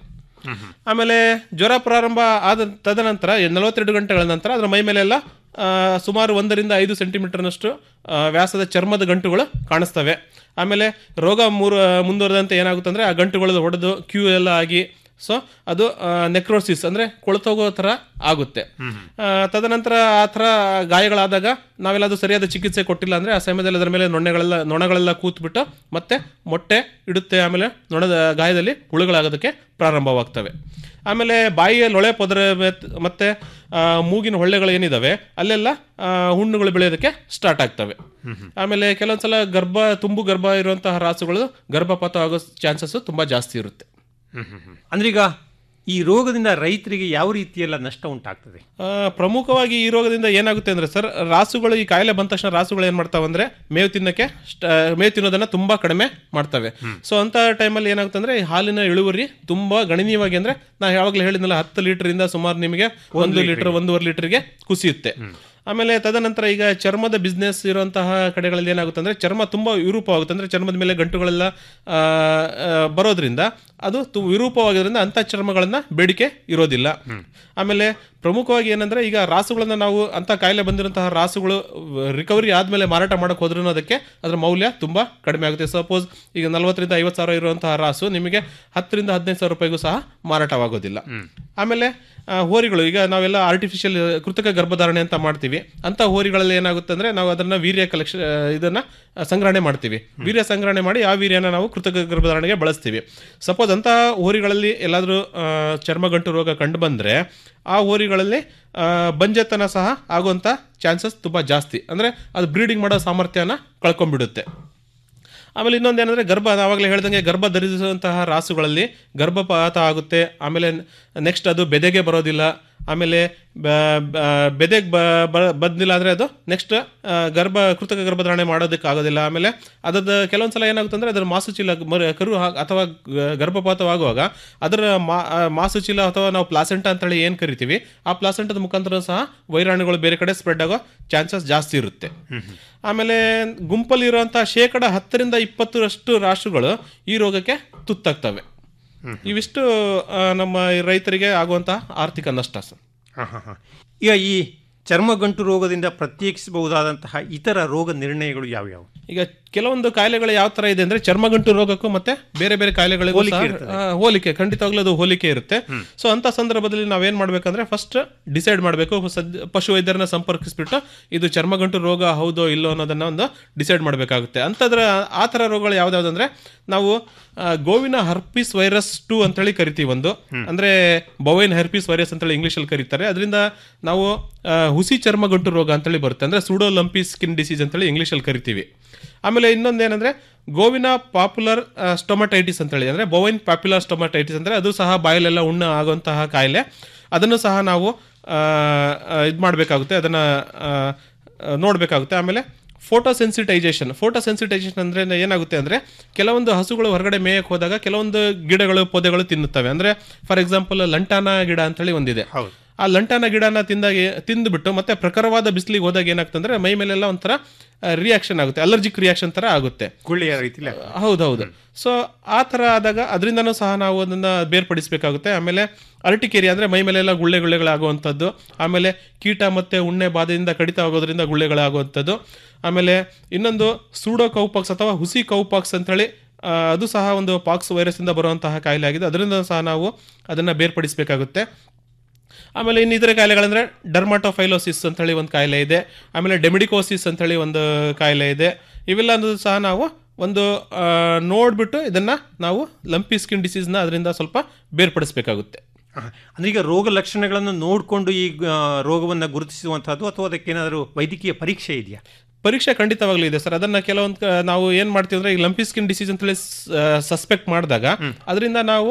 ಆಮೇಲೆ ಜ್ವರ ಪ್ರಾರಂಭ ಆದ ತದನಂತರ ನಲವತ್ತೆರಡು ಗಂಟೆಗಳ ನಂತರ ಅದರ ಮೈ ಮೇಲೆಲ್ಲ ಆ, ಸುಮಾರು ಒಂದರಿಂದ ಐದು ಸೆಂಟಿಮೀಟರ್ನಷ್ಟು ಆ, ವ್ಯಾಸದ ಚರ್ಮದ ಗಂಟುಗಳು ಕಾಣಿಸ್ತವೆ ಆಮೇಲೆ ರೋಗ ಮೂರು ಮುಂದುವರೆದಂತೆ ಏನಾಗುತ್ತೆ ಅಂದರೆ ಆ ಗಂಟುಗಳು ಹೊಡೆದು ಕ್ಯೂ ಎಲ್ಲ ಆಗಿ ಸೊ ಅದು ನೆಕ್ರೋಸಿಸ್ ಅಂದರೆ ಕೊಳ್ತೋಗೋ ಥರ ಆಗುತ್ತೆ ಆ, ತದನಂತರ ಆ ಥರ ಗಾಯಗಳಾದಾಗ ನಾವೆಲ್ಲಾದ್ರೂ ಸರಿಯಾದ ಚಿಕಿತ್ಸೆ ಕೊಟ್ಟಿಲ್ಲ ಅಂದರೆ ಆ ಸಮಯದಲ್ಲಿ ಅದರ ಮೇಲೆ ನೊಣಗಳೆಲ್ಲ ನೊಣಗಳೆಲ್ಲ ಕೂತ್ಬಿಟ್ಟು ಮತ್ತೆ ಮೊಟ್ಟೆ ಇಡುತ್ತೆ ಆಮೇಲೆ ನೊಣದ ಗಾಯದಲ್ಲಿ ಹುಳುಗಳಾಗೋದಕ್ಕೆ ಪ್ರಾರಂಭವಾಗ್ತವೆ ಆಮೇಲೆ ಬಾಯಿಯ ಲೊಳೆ ಪೊದರ ಮತ್- ಮತ್ತೆ ಆ, ಮೂಗಿನ ಹೊಳ್ಳೆಗಳು ಏನಿದಾವೆ ಅಲ್ಲೆಲ್ಲ ಆ, ಹುಣ್ಣುಗಳು ಬೆಳೆಯೋದಕ್ಕೆ ಸ್ಟಾರ್ಟ್ ಆಗ್ತವೆ ಆಮೇಲೆ ಕೆಲವೊಂದ್ಸಲ ಗರ್ಭ ತುಂಬು ಗರ್ಭ ಇರುವಂತಹ ರಾಸುಗಳು ಗರ್ಭಪಾತ ಆಗೋ ಚಾನ್ಸಸ್ ತುಂಬಾ ಜಾಸ್ತಿ ಇರುತ್ತೆ ಅಂದ್ರೆ ಈಗ ಈ ರೋಗದಿಂದ ರೈತರಿಗೆ ಯಾವ ರೀತಿಯೆಲ್ಲ ನಷ್ಟ ಉಂಟಾಗ್ತದೆ ಆ, ಪ್ರಮುಖವಾಗಿ ಈ ರೋಗದಿಂದ ಏನಾಗುತ್ತೆ ಅಂದ್ರೆ ಸರ್ ರಾಸುಗಳು ಈ ಕಾಯಿಲೆ ಬಂದ ತಕ್ಷಣ ರಾಸುಗಳು ಏನ್ ಮಾಡ್ತಾವೆ ಅಂದ್ರೆ ಮೇವು ತಿನ್ನಕ್ಕೆ ಸ್ಟ- ಮೇವು ತಿನ್ನೋದನ್ನ ತುಂಬಾ ಕಡಿಮೆ ಮಾಡ್ತವೆ ಸೊ ಅಂತ ಟೈಮಲ್ಲಿ ಏನಾಗುತ್ತೆ ಅಂದ್ರೆ ಈ ಹಾಲಿನ ಇಳುವರಿ ತುಂಬಾ ಗಣನೀಯವಾಗಿ ಅಂದ್ರೆ ನಾ ಯಾವಾಗಲೂ ಹೇಳಿದ್ನಲ್ಲ ಹತ್ತು ಲೀಟರ್ ಇಂದ ಸುಮಾರು ನಿಮಗೆ ಒಂದು ಲೀಟರ್ ಒಂದೂವರೆ ಲೀಟರ್ಗೆ ಕುಸಿಯುತ್ತೆ ಆಮೇಲೆ ತದನಂತರ ಈಗ ಚರ್ಮದ ಬಿಸ್ನೆಸ್ ಇರುವಂತಹ ಕಡೆಗಳಲ್ಲಿ ಏನಾಗುತ್ತೆ ಅಂದರೆ ಚರ್ಮ ತುಂಬ ವಿರೂಪವಾಗುತ್ತೆ ಅಂದರೆ ಚರ್ಮದ ಮೇಲೆ ಗಂಟುಗಳೆಲ್ಲ ಆ, ಆ, ಬರೋದ್ರಿಂದ ಅದು ತು- ವಿರೂಪವಾಗಿರೋದ್ರಿಂದ ಅಂಥ ಚರ್ಮಗಳನ್ನು ಬೇಡಿಕೆ ಇರೋದಿಲ್ಲ ಆಮೇಲೆ ಪ್ರಮುಖವಾಗಿ ಏನಂದ್ರೆ ಈಗ ರಾಸುಗಳನ್ನ ನಾವು ಅಂತ ಕಾಯಿಲೆ ಬಂದಿರುವಂತಹ ರಾಸುಗಳು ರಿಕವರಿ ಆದ್ಮೇಲೆ ಮಾರಾಟ ಮಾಡಕ್ ಹೋದ್ರೂ ಅದಕ್ಕೆ ಅದರ ಮೌಲ್ಯ ತುಂಬಾ ಕಡಿಮೆ ಆಗುತ್ತೆ ಸಪೋಸ್ ಈಗ ನಲವತ್ತರಿಂದ ಐವತ್ತು ಸಾವಿರ ಇರುವಂತಹ ರಾಸು ನಿಮಗೆ ಹತ್ತರಿಂದ ಹದಿನೈದು ಸಾವಿರ ರೂಪಾಯಿಗೂ ಸಹ ಮಾರಾಟವಾಗೋದಿಲ್ಲ ಆಮೇಲೆ ಆ, ಹೋರಿಗಳು ಈಗ ನಾವೆಲ್ಲ ಆರ್ಟಿಫಿಷಿಯಲ್ ಕೃತಕ ಗರ್ಭಧಾರಣೆ ಅಂತ ಮಾಡ್ತೀವಿ ಅಂತ ಹೋರಿಗಳಲ್ಲಿ ಏನಾಗುತ್ತೆ ಅಂದ್ರೆ ನಾವು ಅದನ್ನ ವೀರ್ಯ ಕಲೆಕ್ಷನ್ ಇದನ್ನ ಆ, ಸಂಗ್ರಹಣೆ ಮಾಡ್ತೀವಿ ವೀರ್ಯ ಸಂಗ್ರಹಣೆ ಮಾಡಿ ಆ ವೀರ್ಯನ ನಾವು ಕೃತಕ ಗರ್ಭಧಾರಣೆಗೆ ಬಳಸ್ತೀವಿ ಸಪೋಸ್ ಅಂತಹ ಹೋರಿಗಳಲ್ಲಿ ಎಲ್ಲಾದರೂ ಚರ್ಮಗಂಟು ರೋಗ ಕಂಡು ಬಂದ್ರೆ ಆ ಹೋರಿಗಳಲ್ಲಿ ಆ, ಬಂಜೆತನ ಸಹ ಆಗುವಂಥ ಚಾನ್ಸಸ್ ತುಂಬ ಜಾಸ್ತಿ ಅಂದರೆ ಅದು ಬ್ರೀಡಿಂಗ್ ಮಾಡೋ ಸಾಮರ್ಥ್ಯನ ಕಳ್ಕೊಂಡ್ಬಿಡುತ್ತೆ ಆಮೇಲೆ ಇನ್ನೊಂದು ಏನಂದರೆ ಗರ್ಭ ಆವಾಗಲೇ ಹೇಳ್ದಂಗೆ ಗರ್ಭ ಧರಿಸುವಂತಹ ರಾಸುಗಳಲ್ಲಿ ಗರ್ಭಪಾತ ಆಗುತ್ತೆ ಆಮೇಲೆ ನೆಕ್ಸ್ಟ್ ಅದು ಬೆದೆಗೆ ಬರೋದಿಲ್ಲ ಆಮೇಲೆ ಬೆದೆಗೆ ಬಂದಿಲ್ಲ ಅಂದರೆ ಅದು ನೆಕ್ಸ್ಟ್ ಗರ್ಭ ಕೃತಕ ಗರ್ಭಧಾರಣೆ ಮಾಡೋದಕ್ಕೆ ಆಗೋದಿಲ್ಲ ಆಮೇಲೆ ಅದರ ಕೆಲವೊಂದು ಸಲ ಏನಾಗುತ್ತೆ ಅಂದರೆ ಅದರ ಮಾಸುಚೀಲ ಮರಿ ಕರು ಹಾ- ಅಥವಾ ಗ- ಗರ್ಭಪಾತವಾಗುವಾಗ ಅದರ ಮಾ ಆ ಮಾಸುಚೀಲ ಅಥವಾ ನಾವು ಪ್ಲಾಸೆಂಟ ಅಂತೇಳಿ ಏನು ಕರಿತೀವಿ ಆ ಪ್ಲಾಸೆಂಟದ ಮುಖಾಂತರ ಸಹ ವೈರಾಣುಗಳು ಬೇರೆ ಕಡೆ ಸ್ಪ್ರೆಡ್ ಆಗೋ ಚಾನ್ಸಸ್ ಜಾಸ್ತಿ ಇರುತ್ತೆ ಆಮೇಲೆ ಗುಂಪಲ್ಲಿರುವಂಥ ಶೇಕಡ ಹತ್ತರಿಂದ ಇಪ್ಪತ್ತರಷ್ಟು ರಾಷ್ಟ್ರಗಳು ಈ ರೋಗಕ್ಕೆ ತುತ್ತಾಗ್ತವೆ ಇವಿಷ್ಟು ಆ, ನಮ್ಮ ಈ ರೈತರಿಗೆ ಆಗುವಂತಹ ಆರ್ಥಿಕ ನಷ್ಟ ಸರ್ ಹಾಂ ಹಾಂ ಹಾಂ ಈಗ ಈ ಚರ್ಮಗಂಟು ರೋಗದಿಂದ ಪ್ರತ್ಯೇಕಿಸಬಹುದಾದಂತಹ ಇತರ ರೋಗ ನಿರ್ಣಯಗಳು ಯಾವ್ಯಾವು ಈಗ ಕೆಲವೊಂದು ಕಾಯಿಲೆಗಳು ಯಾವ ತರ ಇದೆ ಅಂದ್ರೆ ಚರ್ಮಗಂಟು ರೋಗಕ್ಕೂ ಮತ್ತೆ ಬೇರೆ ಬೇರೆ ಕಾಯಿಲೆಗಳಿಗೂ ಹೋಲಿಕೆ ಸಹ, ಇರ್ತದೆ. ಆ, ಹೋಲಿಕೆ ಖಂಡಿತವಾಗ್ಲೂ ಅದು ಹೋಲಿಕೆ ಇರುತ್ತೆ ಸೊ ಅಂತ ಸಂದರ್ಭದಲ್ಲಿ ನಾವೇನ್ ಮಾಡ್ಬೇಕಂದ್ರೆ ಫಸ್ಟ್ ಡಿಸೈಡ್ ಮಾಡಬೇಕು ಪಶು ವೈದ್ಯರನ್ನ ಸಂಪರ್ಕಿಸ್ಬಿಟ್ಟು ಇದು ಚರ್ಮಗಂಟು ರೋಗ ಹೌದೋ ಇಲ್ಲೋ ಅನ್ನೋದನ್ನ ಒಂದು ಡಿಸೈಡ್ ಮಾಡಬೇಕಾಗುತ್ತೆ ಅಂತದ್ರ ಆ ತರ ರೋಗಗಳು ಯಾವ್ದಾವ್ದಂದ್ರೆ ನಾವು ಆ, ಗೋವಿನ ಹರ್ಪಿಸ್ ವೈರಸ್ ಟು ಅಂತೇಳಿ ಕರಿತೀವಿ ಒಂದು ಅಂದ್ರೆ ಬೊವೈನ್ ಹರ್ಪಿಸ್ ವೈರಸ್ ಅಂತೇಳಿ ಇಂಗ್ಲಿಷಲ್ಲಿ ಕರೀತಾರೆ ಅದರಿಂದ ನಾವು ಆ, ಹುಸಿ ಚರ್ಮಗಂಟು ರೋಗ ಅಂತೇಳಿ ಬರುತ್ತೆ ಅಂದ್ರೆ ಸುಡೋ ಲಂಪಿ ಸ್ಕಿನ್ ಡಿಸೀಸ್ ಅಂತೇಳಿ ಇಂಗ್ಲಿಷಲ್ಲಿ ಕರಿತೀವಿ ಆಮೇಲೆ ಇನ್ನೊಂದು ಏನಂದ್ರೆ ಗೋವಿನ ಪಾಪ್ಯುಲರ್ ಸ್ಟೊಮಟೈಟಿಸ್ ಅಂತೇಳಿ ಅಂದ್ರೆ ಬೋವೈನ್ ಪಾಪ್ಯುಲರ್ ಸ್ಟೊಮಟೈಟಿಸ್ ಅಂದ್ರೆ ಅದು ಸಹ ಬಾಯಲ್ಲೆಲ್ಲ ಉಣ್ಣ ಆಗುವಂತಹ ಕಾಯಿಲೆ ಅದನ್ನು ಸಹ ನಾವು ಇದು ಮಾಡಬೇಕಾಗುತ್ತೆ ಅದನ್ನ ಆ, ಆ, ನೋಡ್ಬೇಕಾಗುತ್ತೆ ಆಮೇಲೆ ಫೋಟೋ ಸೆನ್ಸಿಟೈಸೇಷನ್ ಫೋಟೋ ಸೆನ್ಸಿಟೈಸೇಷನ್ ಅಂದ್ರೆ ಏನಾಗುತ್ತೆ ಅಂದ್ರೆ ಕೆಲವೊಂದು ಹಸುಗಳು ಹೊರಗಡೆ ಮೇಯಕ್ಕೆ ಹೋದಾಗ ಕೆಲವೊಂದು ಗಿಡಗಳು ಪೊದೆಗಳು ತಿನ್ನುತ್ತವೆ ಅಂದ್ರೆ ಫಾರ್ ಎಕ್ಸಾಂಪಲ್ ಲಂಟಾನ ಗಿಡ ಅಂತೇಳಿ ಒಂದಿದೆ ಆ ಲಂಟಾನ ಗಿಡನ ತಿಂದಾಗ ತಿಂದುಬಿಟ್ಟು ಮತ್ತೆ ಪ್ರಖರವಾದ ಬಿಸಿಲಿಗೆ ಹೋದಾಗ ಏನಾಗ್ತದೆ ಅಂದ್ರೆ ಮೈ ಮೇಲೆಲ್ಲ ಒಂಥರ ರಿಯಾಕ್ಷನ್ ಆಗುತ್ತೆ ಅಲರ್ಜಿಕ್ ರಿಯಾಕ್ಷನ್ ತರ ಆಗುತ್ತೆ ಗುಳ್ಳೆಯ ರೀತಿಲಿ ಹೌದೌದು ಸೊ ಆ ಥರ ಆದಾಗ ಅದರಿಂದನೂ ಸಹ ನಾವು ಅದನ್ನ ಬೇರ್ಪಡಿಸಬೇಕಾಗುತ್ತೆ ಆಮೇಲೆ ಅರ್ಟಿಕೇರಿಯಾ ಅಂದ್ರೆ ಮೈ ಮೇಲೆಲ್ಲ ಗುಳ್ಳೆ ಗುಳ್ಳೆಗಳಾಗುವಂಥದ್ದು ಆಮೇಲೆ ಕೀಟ ಮತ್ತೆ ಉಣ್ಣೆ ಬಾಧೆಯಿಂದ ಕಡಿತ ಆಗೋದ್ರಿಂದ ಗುಳ್ಳೆಗಳಾಗುವಂಥದ್ದು ಆಮೇಲೆ ಇನ್ನೊಂದು ಸೂಡೋ ಕೌಪಾಕ್ಸ್ ಅಥವಾ ಹುಸಿ ಕೌಪಾಕ್ಸ್ ಅಂತೇಳಿ ಆ, ಅದು ಸಹ ಒಂದು ಪಾಕ್ಸ್ ವೈರಸ್ ಇಂದ ಬರುವಂತಹ ಕಾಯಿಲೆ ಆಗಿದೆ ಅದರಿಂದ ಸಹ ನಾವು ಅದನ್ನ ಬೇರ್ಪಡಿಸಬೇಕಾಗುತ್ತೆ ಆಮೇಲೆ ಇನ್ನು ಇತರ ಕಾಯಿಲೆಗಳಂದ್ರೆ ಡರ್ಮಾಟೋಫೈಲೋಸಿಸ್ ಅಂತೇಳಿ ಒಂದು ಕಾಯಿಲೆ ಇದೆ ಆಮೇಲೆ ಡೆಮಿಡಿಕೋಸಿಸ್ ಅಂತೇಳಿ ಒಂದು ಕಾಯಿಲೆ ಇದೆ ಇವೆಲ್ಲ ಅನ್ನೋದು ಸಹ ನಾವು ಒಂದು ಆ, ನೋಡ್ಬಿಟ್ಟು ಇದನ್ನ ನಾವು ಲಂಪಿ ಸ್ಕಿನ್ ಡಿಸೀಸ್ನ ಅದರಿಂದ ಸ್ವಲ್ಪ ಬೇರ್ಪಡಿಸಬೇಕಾಗುತ್ತೆ ಆಹಾ. ಅಂದ್ರೆ ಈಗ ರೋಗ ಲಕ್ಷಣಗಳನ್ನು ನೋಡಿಕೊಂಡು ಈ ಆ, ರೋಗವನ್ನ ಗುರುತಿಸುವಂತಹದ್ದು ಅಥವಾ ಅದಕ್ಕೇನಾದರೂ ವೈದ್ಯಕೀಯ ಪರೀಕ್ಷೆ ಇದೆಯಾ ಪರೀಕ್ಷೆ ಖಂಡಿತವಾಗ್ಲೂ ಇದೆ ಸರ್ ಅದನ್ನ ಕೆಲವೊಂದು ಕ- ನಾವು ಏನ್ ಮಾಡ್ತೀವಿ ಅಂದ್ರೆ ಈ ಲಂಪಿ ಸ್ಕಿನ್ ಡಿಸೀಸ್ ಅಂತೇಳಿ ಸಸ್ಪೆಕ್ಟ್ ಮಾಡಿದಾಗ ಅದರಿಂದ ನಾವು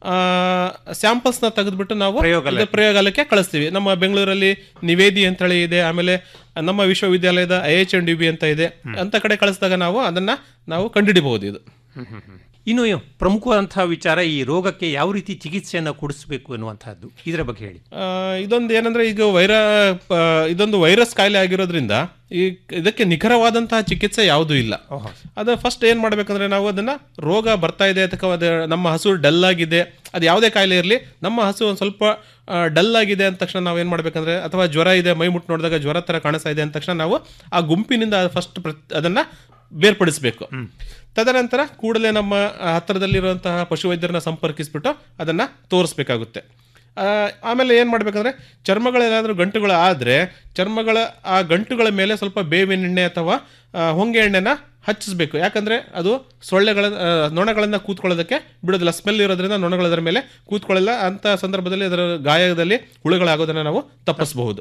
ಸ್ಯಾಂಪಲ್ಸ್ ನ ತೆಗೆದ್ಬಿಟ್ಟು ನಾವು ಪ್ರಯೋಗಾಲಯ. ಇದು ಪ್ರಯೋಗಾಲಯಕ್ಕೆ ಕಳಿಸ್ತೀವಿ ನಮ್ಮ ಬೆಂಗಳೂರಲ್ಲಿ ನಿವೇದಿ ಅಂತೇಳಿ ಇದೆ ಆಮೇಲೆ ನಮ್ಮ ವಿಶ್ವವಿದ್ಯಾಲಯದ I H N D B ಅಂತ ಇದೆ ಅಂತ ಕಡೆ ಕಳಿಸಿದಾಗ ನಾವು ಅದನ್ನ ನಾವು ಕಂಡುಹಿಡಿಬಹುದು ಇದು ಇನ್ನು ಪ್ರಮುಖವಾದಂತಹ ವಿಚಾರ ಈ ರೋಗಕ್ಕೆ ಯಾವ ರೀತಿ ಚಿಕಿತ್ಸೆಯನ್ನು ಕೊಡಿಸಬೇಕು ಎನ್ನುವಂತಹದ್ದು ಇದರ ಬಗ್ಗೆ ಹೇಳಿ ಆ, ಇದೊಂದು ಏನಂದ್ರೆ ಈಗ ವೈರ ಆ, ಇದೊಂದು ವೈರಸ್ ಕಾಯಿಲೆ ಆಗಿರೋದ್ರಿಂದ ಈ ಇದಕ್ಕೆ ನಿಖರವಾದಂತಹ ಚಿಕಿತ್ಸೆ ಯಾವುದೂ ಇಲ್ಲ ಅದು ಫಸ್ಟ್ ಏನ್ ಮಾಡ್ಬೇಕಂದ್ರೆ ನಾವು ಅದನ್ನ ರೋಗ ಬರ್ತಾ ಇದೆ ಅಥವಾ ಅದು ನಮ್ಮ ಹಸು ಡಲ್ ಆಗಿದೆ ಅದು ಯಾವುದೇ ಕಾಯಿಲೆ ಇರಲಿ ನಮ್ಮ ಹಸು ಒಂದು ಸ್ವಲ್ಪ ಡಲ್ ಆಗಿದೆ ಅಂದ ತಕ್ಷಣ ನಾವು ಏನು ಮಾಡ್ಬೇಕಂದ್ರೆ ಅಥವಾ ಜ್ವರ ಇದೆ ಮೈ ಮುಟ್ಟು ನೋಡಿದಾಗ ಜ್ವರ ಥರ ಕಾಣಿಸ್ತಾ ಇದೆ ಅಂದ ತಕ್ಷಣ ನಾವು ಆ ಗುಂಪಿನಿಂದ ಫಸ್ಟ್ ಅದನ್ನ ಬೇರ್ಪಡಿಸಬೇಕು ತದನಂತರ ಕೂಡಲೇ ನಮ್ಮ ಆ, ಹತ್ತಿರದಲ್ಲಿರುವಂತಹ ಪಶುವೈದ್ಯರನ್ನ ಸಂಪರ್ಕಿಸ್ಬಿಟ್ಟು ಅದನ್ನ ತೋರಿಸ್ಬೇಕಾಗುತ್ತೆ ಆ, ಆಮೇಲೆ ಏನು ಮಾಡ್ಬೇಕಂದ್ರೆ ಚರ್ಮಗಳೇನಾದರೂ ಗಂಟುಗಳು ಆದರೆ ಚರ್ಮಗಳ ಆ ಗಂಟುಗಳ ಮೇಲೆ ಸ್ವಲ್ಪ ಬೇವಿನ ಎಣ್ಣೆ ಅಥವಾ ಆ, ಹೊಂಗೆ ಎಣ್ಣೆನ ಹಚ್ಚಿಸ್ಬೇಕು ಯಾಕಂದ್ರೆ ಅದು ಸೊಳ್ಳೆಗಳ ಆ, ನೊಣಗಳನ್ನ ಕೂತ್ಕೊಳ್ಳೋದಕ್ಕೆ ಬಿಡೋದಿಲ್ಲ ಸ್ಮೆಲ್ ಇರೋದ್ರಿಂದ ನೊಣಗಳು ಅದರ ಮೇಲೆ ಕೂತ್ಕೊಳ್ಳಲ್ಲ ಅಂತ ಸಂದರ್ಭದಲ್ಲಿ ಅದರ ಗಾಯದಲ್ಲಿ ಹುಳುಗಳಾಗೋದನ್ನ ನಾವು ತಪ್ಪಿಸಬಹುದು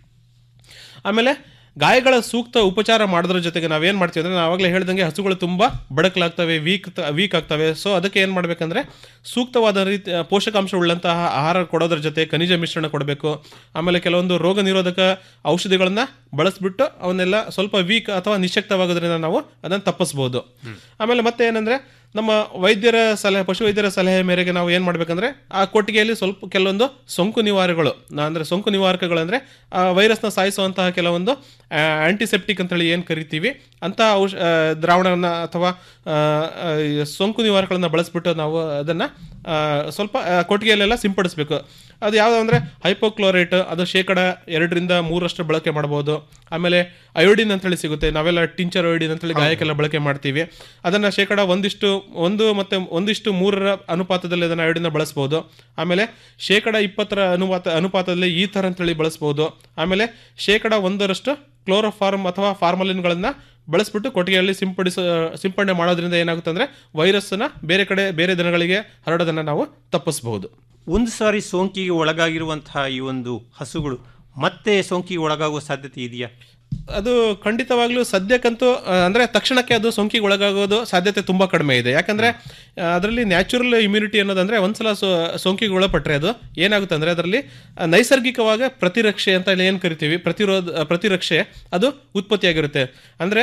ಆಮೇಲೆ ಗಾಯಗಳ ಸೂಕ್ತ ಉಪಚಾರ ಮಾಡೋದ್ರ ಜೊತೆಗೆ ನಾವೇನ್ ಮಾಡ್ತೀವಿ ಅಂದ್ರೆ ನಾವು ಆವಾಗಲೇ ಹೇಳ್ದಂಗೆ ಹಸುಗಳು ತುಂಬಾ ಬಡಕಲಾಗ್ತವೆ ವೀಕ್ ವೀಕ್ ಆಗ್ತವೆ ಸೊ ಅದಕ್ಕೆ ಏನ್ ಮಾಡ್ಬೇಕಂದ್ರೆ ಸೂಕ್ತವಾದ ರೀತಿ ಪೋಷಕಾಂಶ ಉಳ್ಳಂತಹ ಆಹಾರ ಕೊಡೋದ್ರ ಜೊತೆ ಖನಿಜ ಮಿಶ್ರಣ ಕೊಡಬೇಕು ಆಮೇಲೆ ಕೆಲವೊಂದು ರೋಗ ನಿರೋಧಕ ಔಷಧಿಗಳನ್ನ ಬಳಸ್ಬಿಟ್ಟು ಅವನ್ನೆಲ್ಲ ಸ್ವಲ್ಪ ವೀಕ್ ಅಥವಾ ನಿಶಕ್ತವಾಗೋದ್ರಿಂದ ನಾವು ಅದನ್ನ ತಪ್ಪಿಸ್ಬೋದು ಆಮೇಲೆ ಮತ್ತೆ ಏನಂದ್ರೆ ನಮ್ಮ ವೈದ್ಯರ ಸಲಹೆ ಪಶು ವೈದ್ಯರ ಸಲಹೆ ಮೇರೆಗೆ ನಾವು ಏನು ಮಾಡಬೇಕಂದ್ರೆ ಆ ಕೊಟ್ಟಿಗೆಯಲ್ಲಿ ಸ್ವಲ್ಪ ಕೆಲವೊಂದು ಸೋಂಕು ನಿವಾರಕಗಳು ನಾ- ಅಂದ್ರೆ ಸೋಂಕು ನಿವಾರಕಗಳು ಅಂದ್ರೆ ಆ ವೈರಸ್ನ ಸಾಯಿಸುವಂತಹ ಕೆಲವೊಂದು ಆಂಟಿಸೆಪ್ಟಿಕ್ ಅಂತೇಳಿ ಏನು ಕರಿತೀವಿ ಅಂತ ಔಷ ಆ, ದ್ರಾವಣವನ್ನ ಅಥವಾ ಆ, ಆ, ಈ ಸೋಂಕು ನಿವಾರಕಗಳನ್ನ ಬಳಸ್ಬಿಟ್ಟು ನಾವು ಅದನ್ನ ಆ, ಸ್ವಲ್ಪ ಆ, ಕೊಟ್ಟಿಗೆಯಲ್ಲೆಲ್ಲ ಸಿಂಪಡಿಸಬೇಕು ಅದು ಯಾವುದು ಅಂದರೆ ಹೈಪೋಕ್ಲೋರೇಟ್ ಅದು ಶೇಕಡ ಎರಡರಿಂದ ಮೂರಷ್ಟು ಬಳಕೆ ಮಾಡ್ಬೋದು ಆಮೇಲೆ ಅಯೋಡಿನ್ ಅಂತೇಳಿ ಸಿಗುತ್ತೆ ನಾವೆಲ್ಲ ಟಿಂಚರ್ ಅಯೋಡಿನ್ ಅಂತೇಳಿ ಗಾಯಕ್ಕೆಲ್ಲ ಬಳಕೆ ಮಾಡ್ತೀವಿ ಅದನ್ನು ಶೇಕಡ ಒಂದಿಷ್ಟು ಒಂದು ಮತ್ತು ಒಂದಿಷ್ಟು ಮೂರರ ಅನುಪಾತದಲ್ಲಿ ಅದನ್ನು ಅಯೋಡಿನ ಬಳಸ್ಬೋದು ಆಮೇಲೆ ಶೇಕಡ ಇಪ್ಪತ್ತರ ಅನುಪಾತ ಅನುಪಾತದಲ್ಲಿ ಈ ಥರ ಅಂತೇಳಿ ಬಳಸ್ಬೋದು ಆಮೇಲೆ ಶೇಕಡ ಒಂದರಷ್ಟು ಕ್ಲೋರೋಫಾರ್ಮ್ ಅಥವಾ ಫಾರ್ಮಲಿನ್ಗಳನ್ನು ಬಳಸ್ಬಿಟ್ಟು ಕೊಟ್ಟಿಗೆಯಲ್ಲಿ ಸಿಂಪಡಿಸ ಸಿಂಪಡಣೆ ಮಾಡೋದ್ರಿಂದ ಏನಾಗುತ್ತೆ ಅಂದರೆ ವೈರಸ್ಸನ್ನ ಬೇರೆ ಕಡೆ ಬೇರೆ ದನಗಳಿಗೆ ಹರಡೋದನ್ನು ನಾವು ತಪ್ಪಿಸಬಹುದು ಒಂದು ಸಾರಿ ಸೋಂಕಿಗೆ ಒಳಗಾಗಿರುವಂತಹ ಈ ಒಂದು ಹಸುಗಳು ಮತ್ತೆ ಸೋಂಕಿಗೆ ಒಳಗಾಗುವ ಸಾಧ್ಯತೆ ಇದೆಯಾ ಅದು ಖಂಡಿತವಾಗ್ಲೂ ಸದ್ಯಕ್ಕಂತೂ ಆ, ಅಂದ್ರೆ ತಕ್ಷಣಕ್ಕೆ ಅದು ಸೋಂಕಿಗೆ ಒಳಗಾಗೋದು ಸಾಧ್ಯತೆ ತುಂಬಾ ಕಡಿಮೆ ಇದೆ ಯಾಕಂದ್ರೆ ಅದರಲ್ಲಿ ನ್ಯಾಚುರಲ್ ಇಮ್ಯುನಿಟಿ ಅನ್ನೋದಂದ್ರೆ ಒಂದ್ಸಲ ಸೋ ಸೋಂಕಿಗೆ ಒಳಪಟ್ರೆ ಅದು ಏನಾಗುತ್ತೆ ಅಂದ್ರೆ ಅದರಲ್ಲಿ ಆ, ನೈಸರ್ಗಿಕವಾಗಿ ಪ್ರತಿರಕ್ಷೆ ಅಂತ ಹೇಳಿ ಏನ್ ಕರಿತೀವಿ ಪ್ರತಿರೋಧ ಆ, ಪ್ರತಿರಕ್ಷೆ ಅದು ಉತ್ಪತ್ತಿಯಾಗಿರುತ್ತೆ ಅಂದ್ರೆ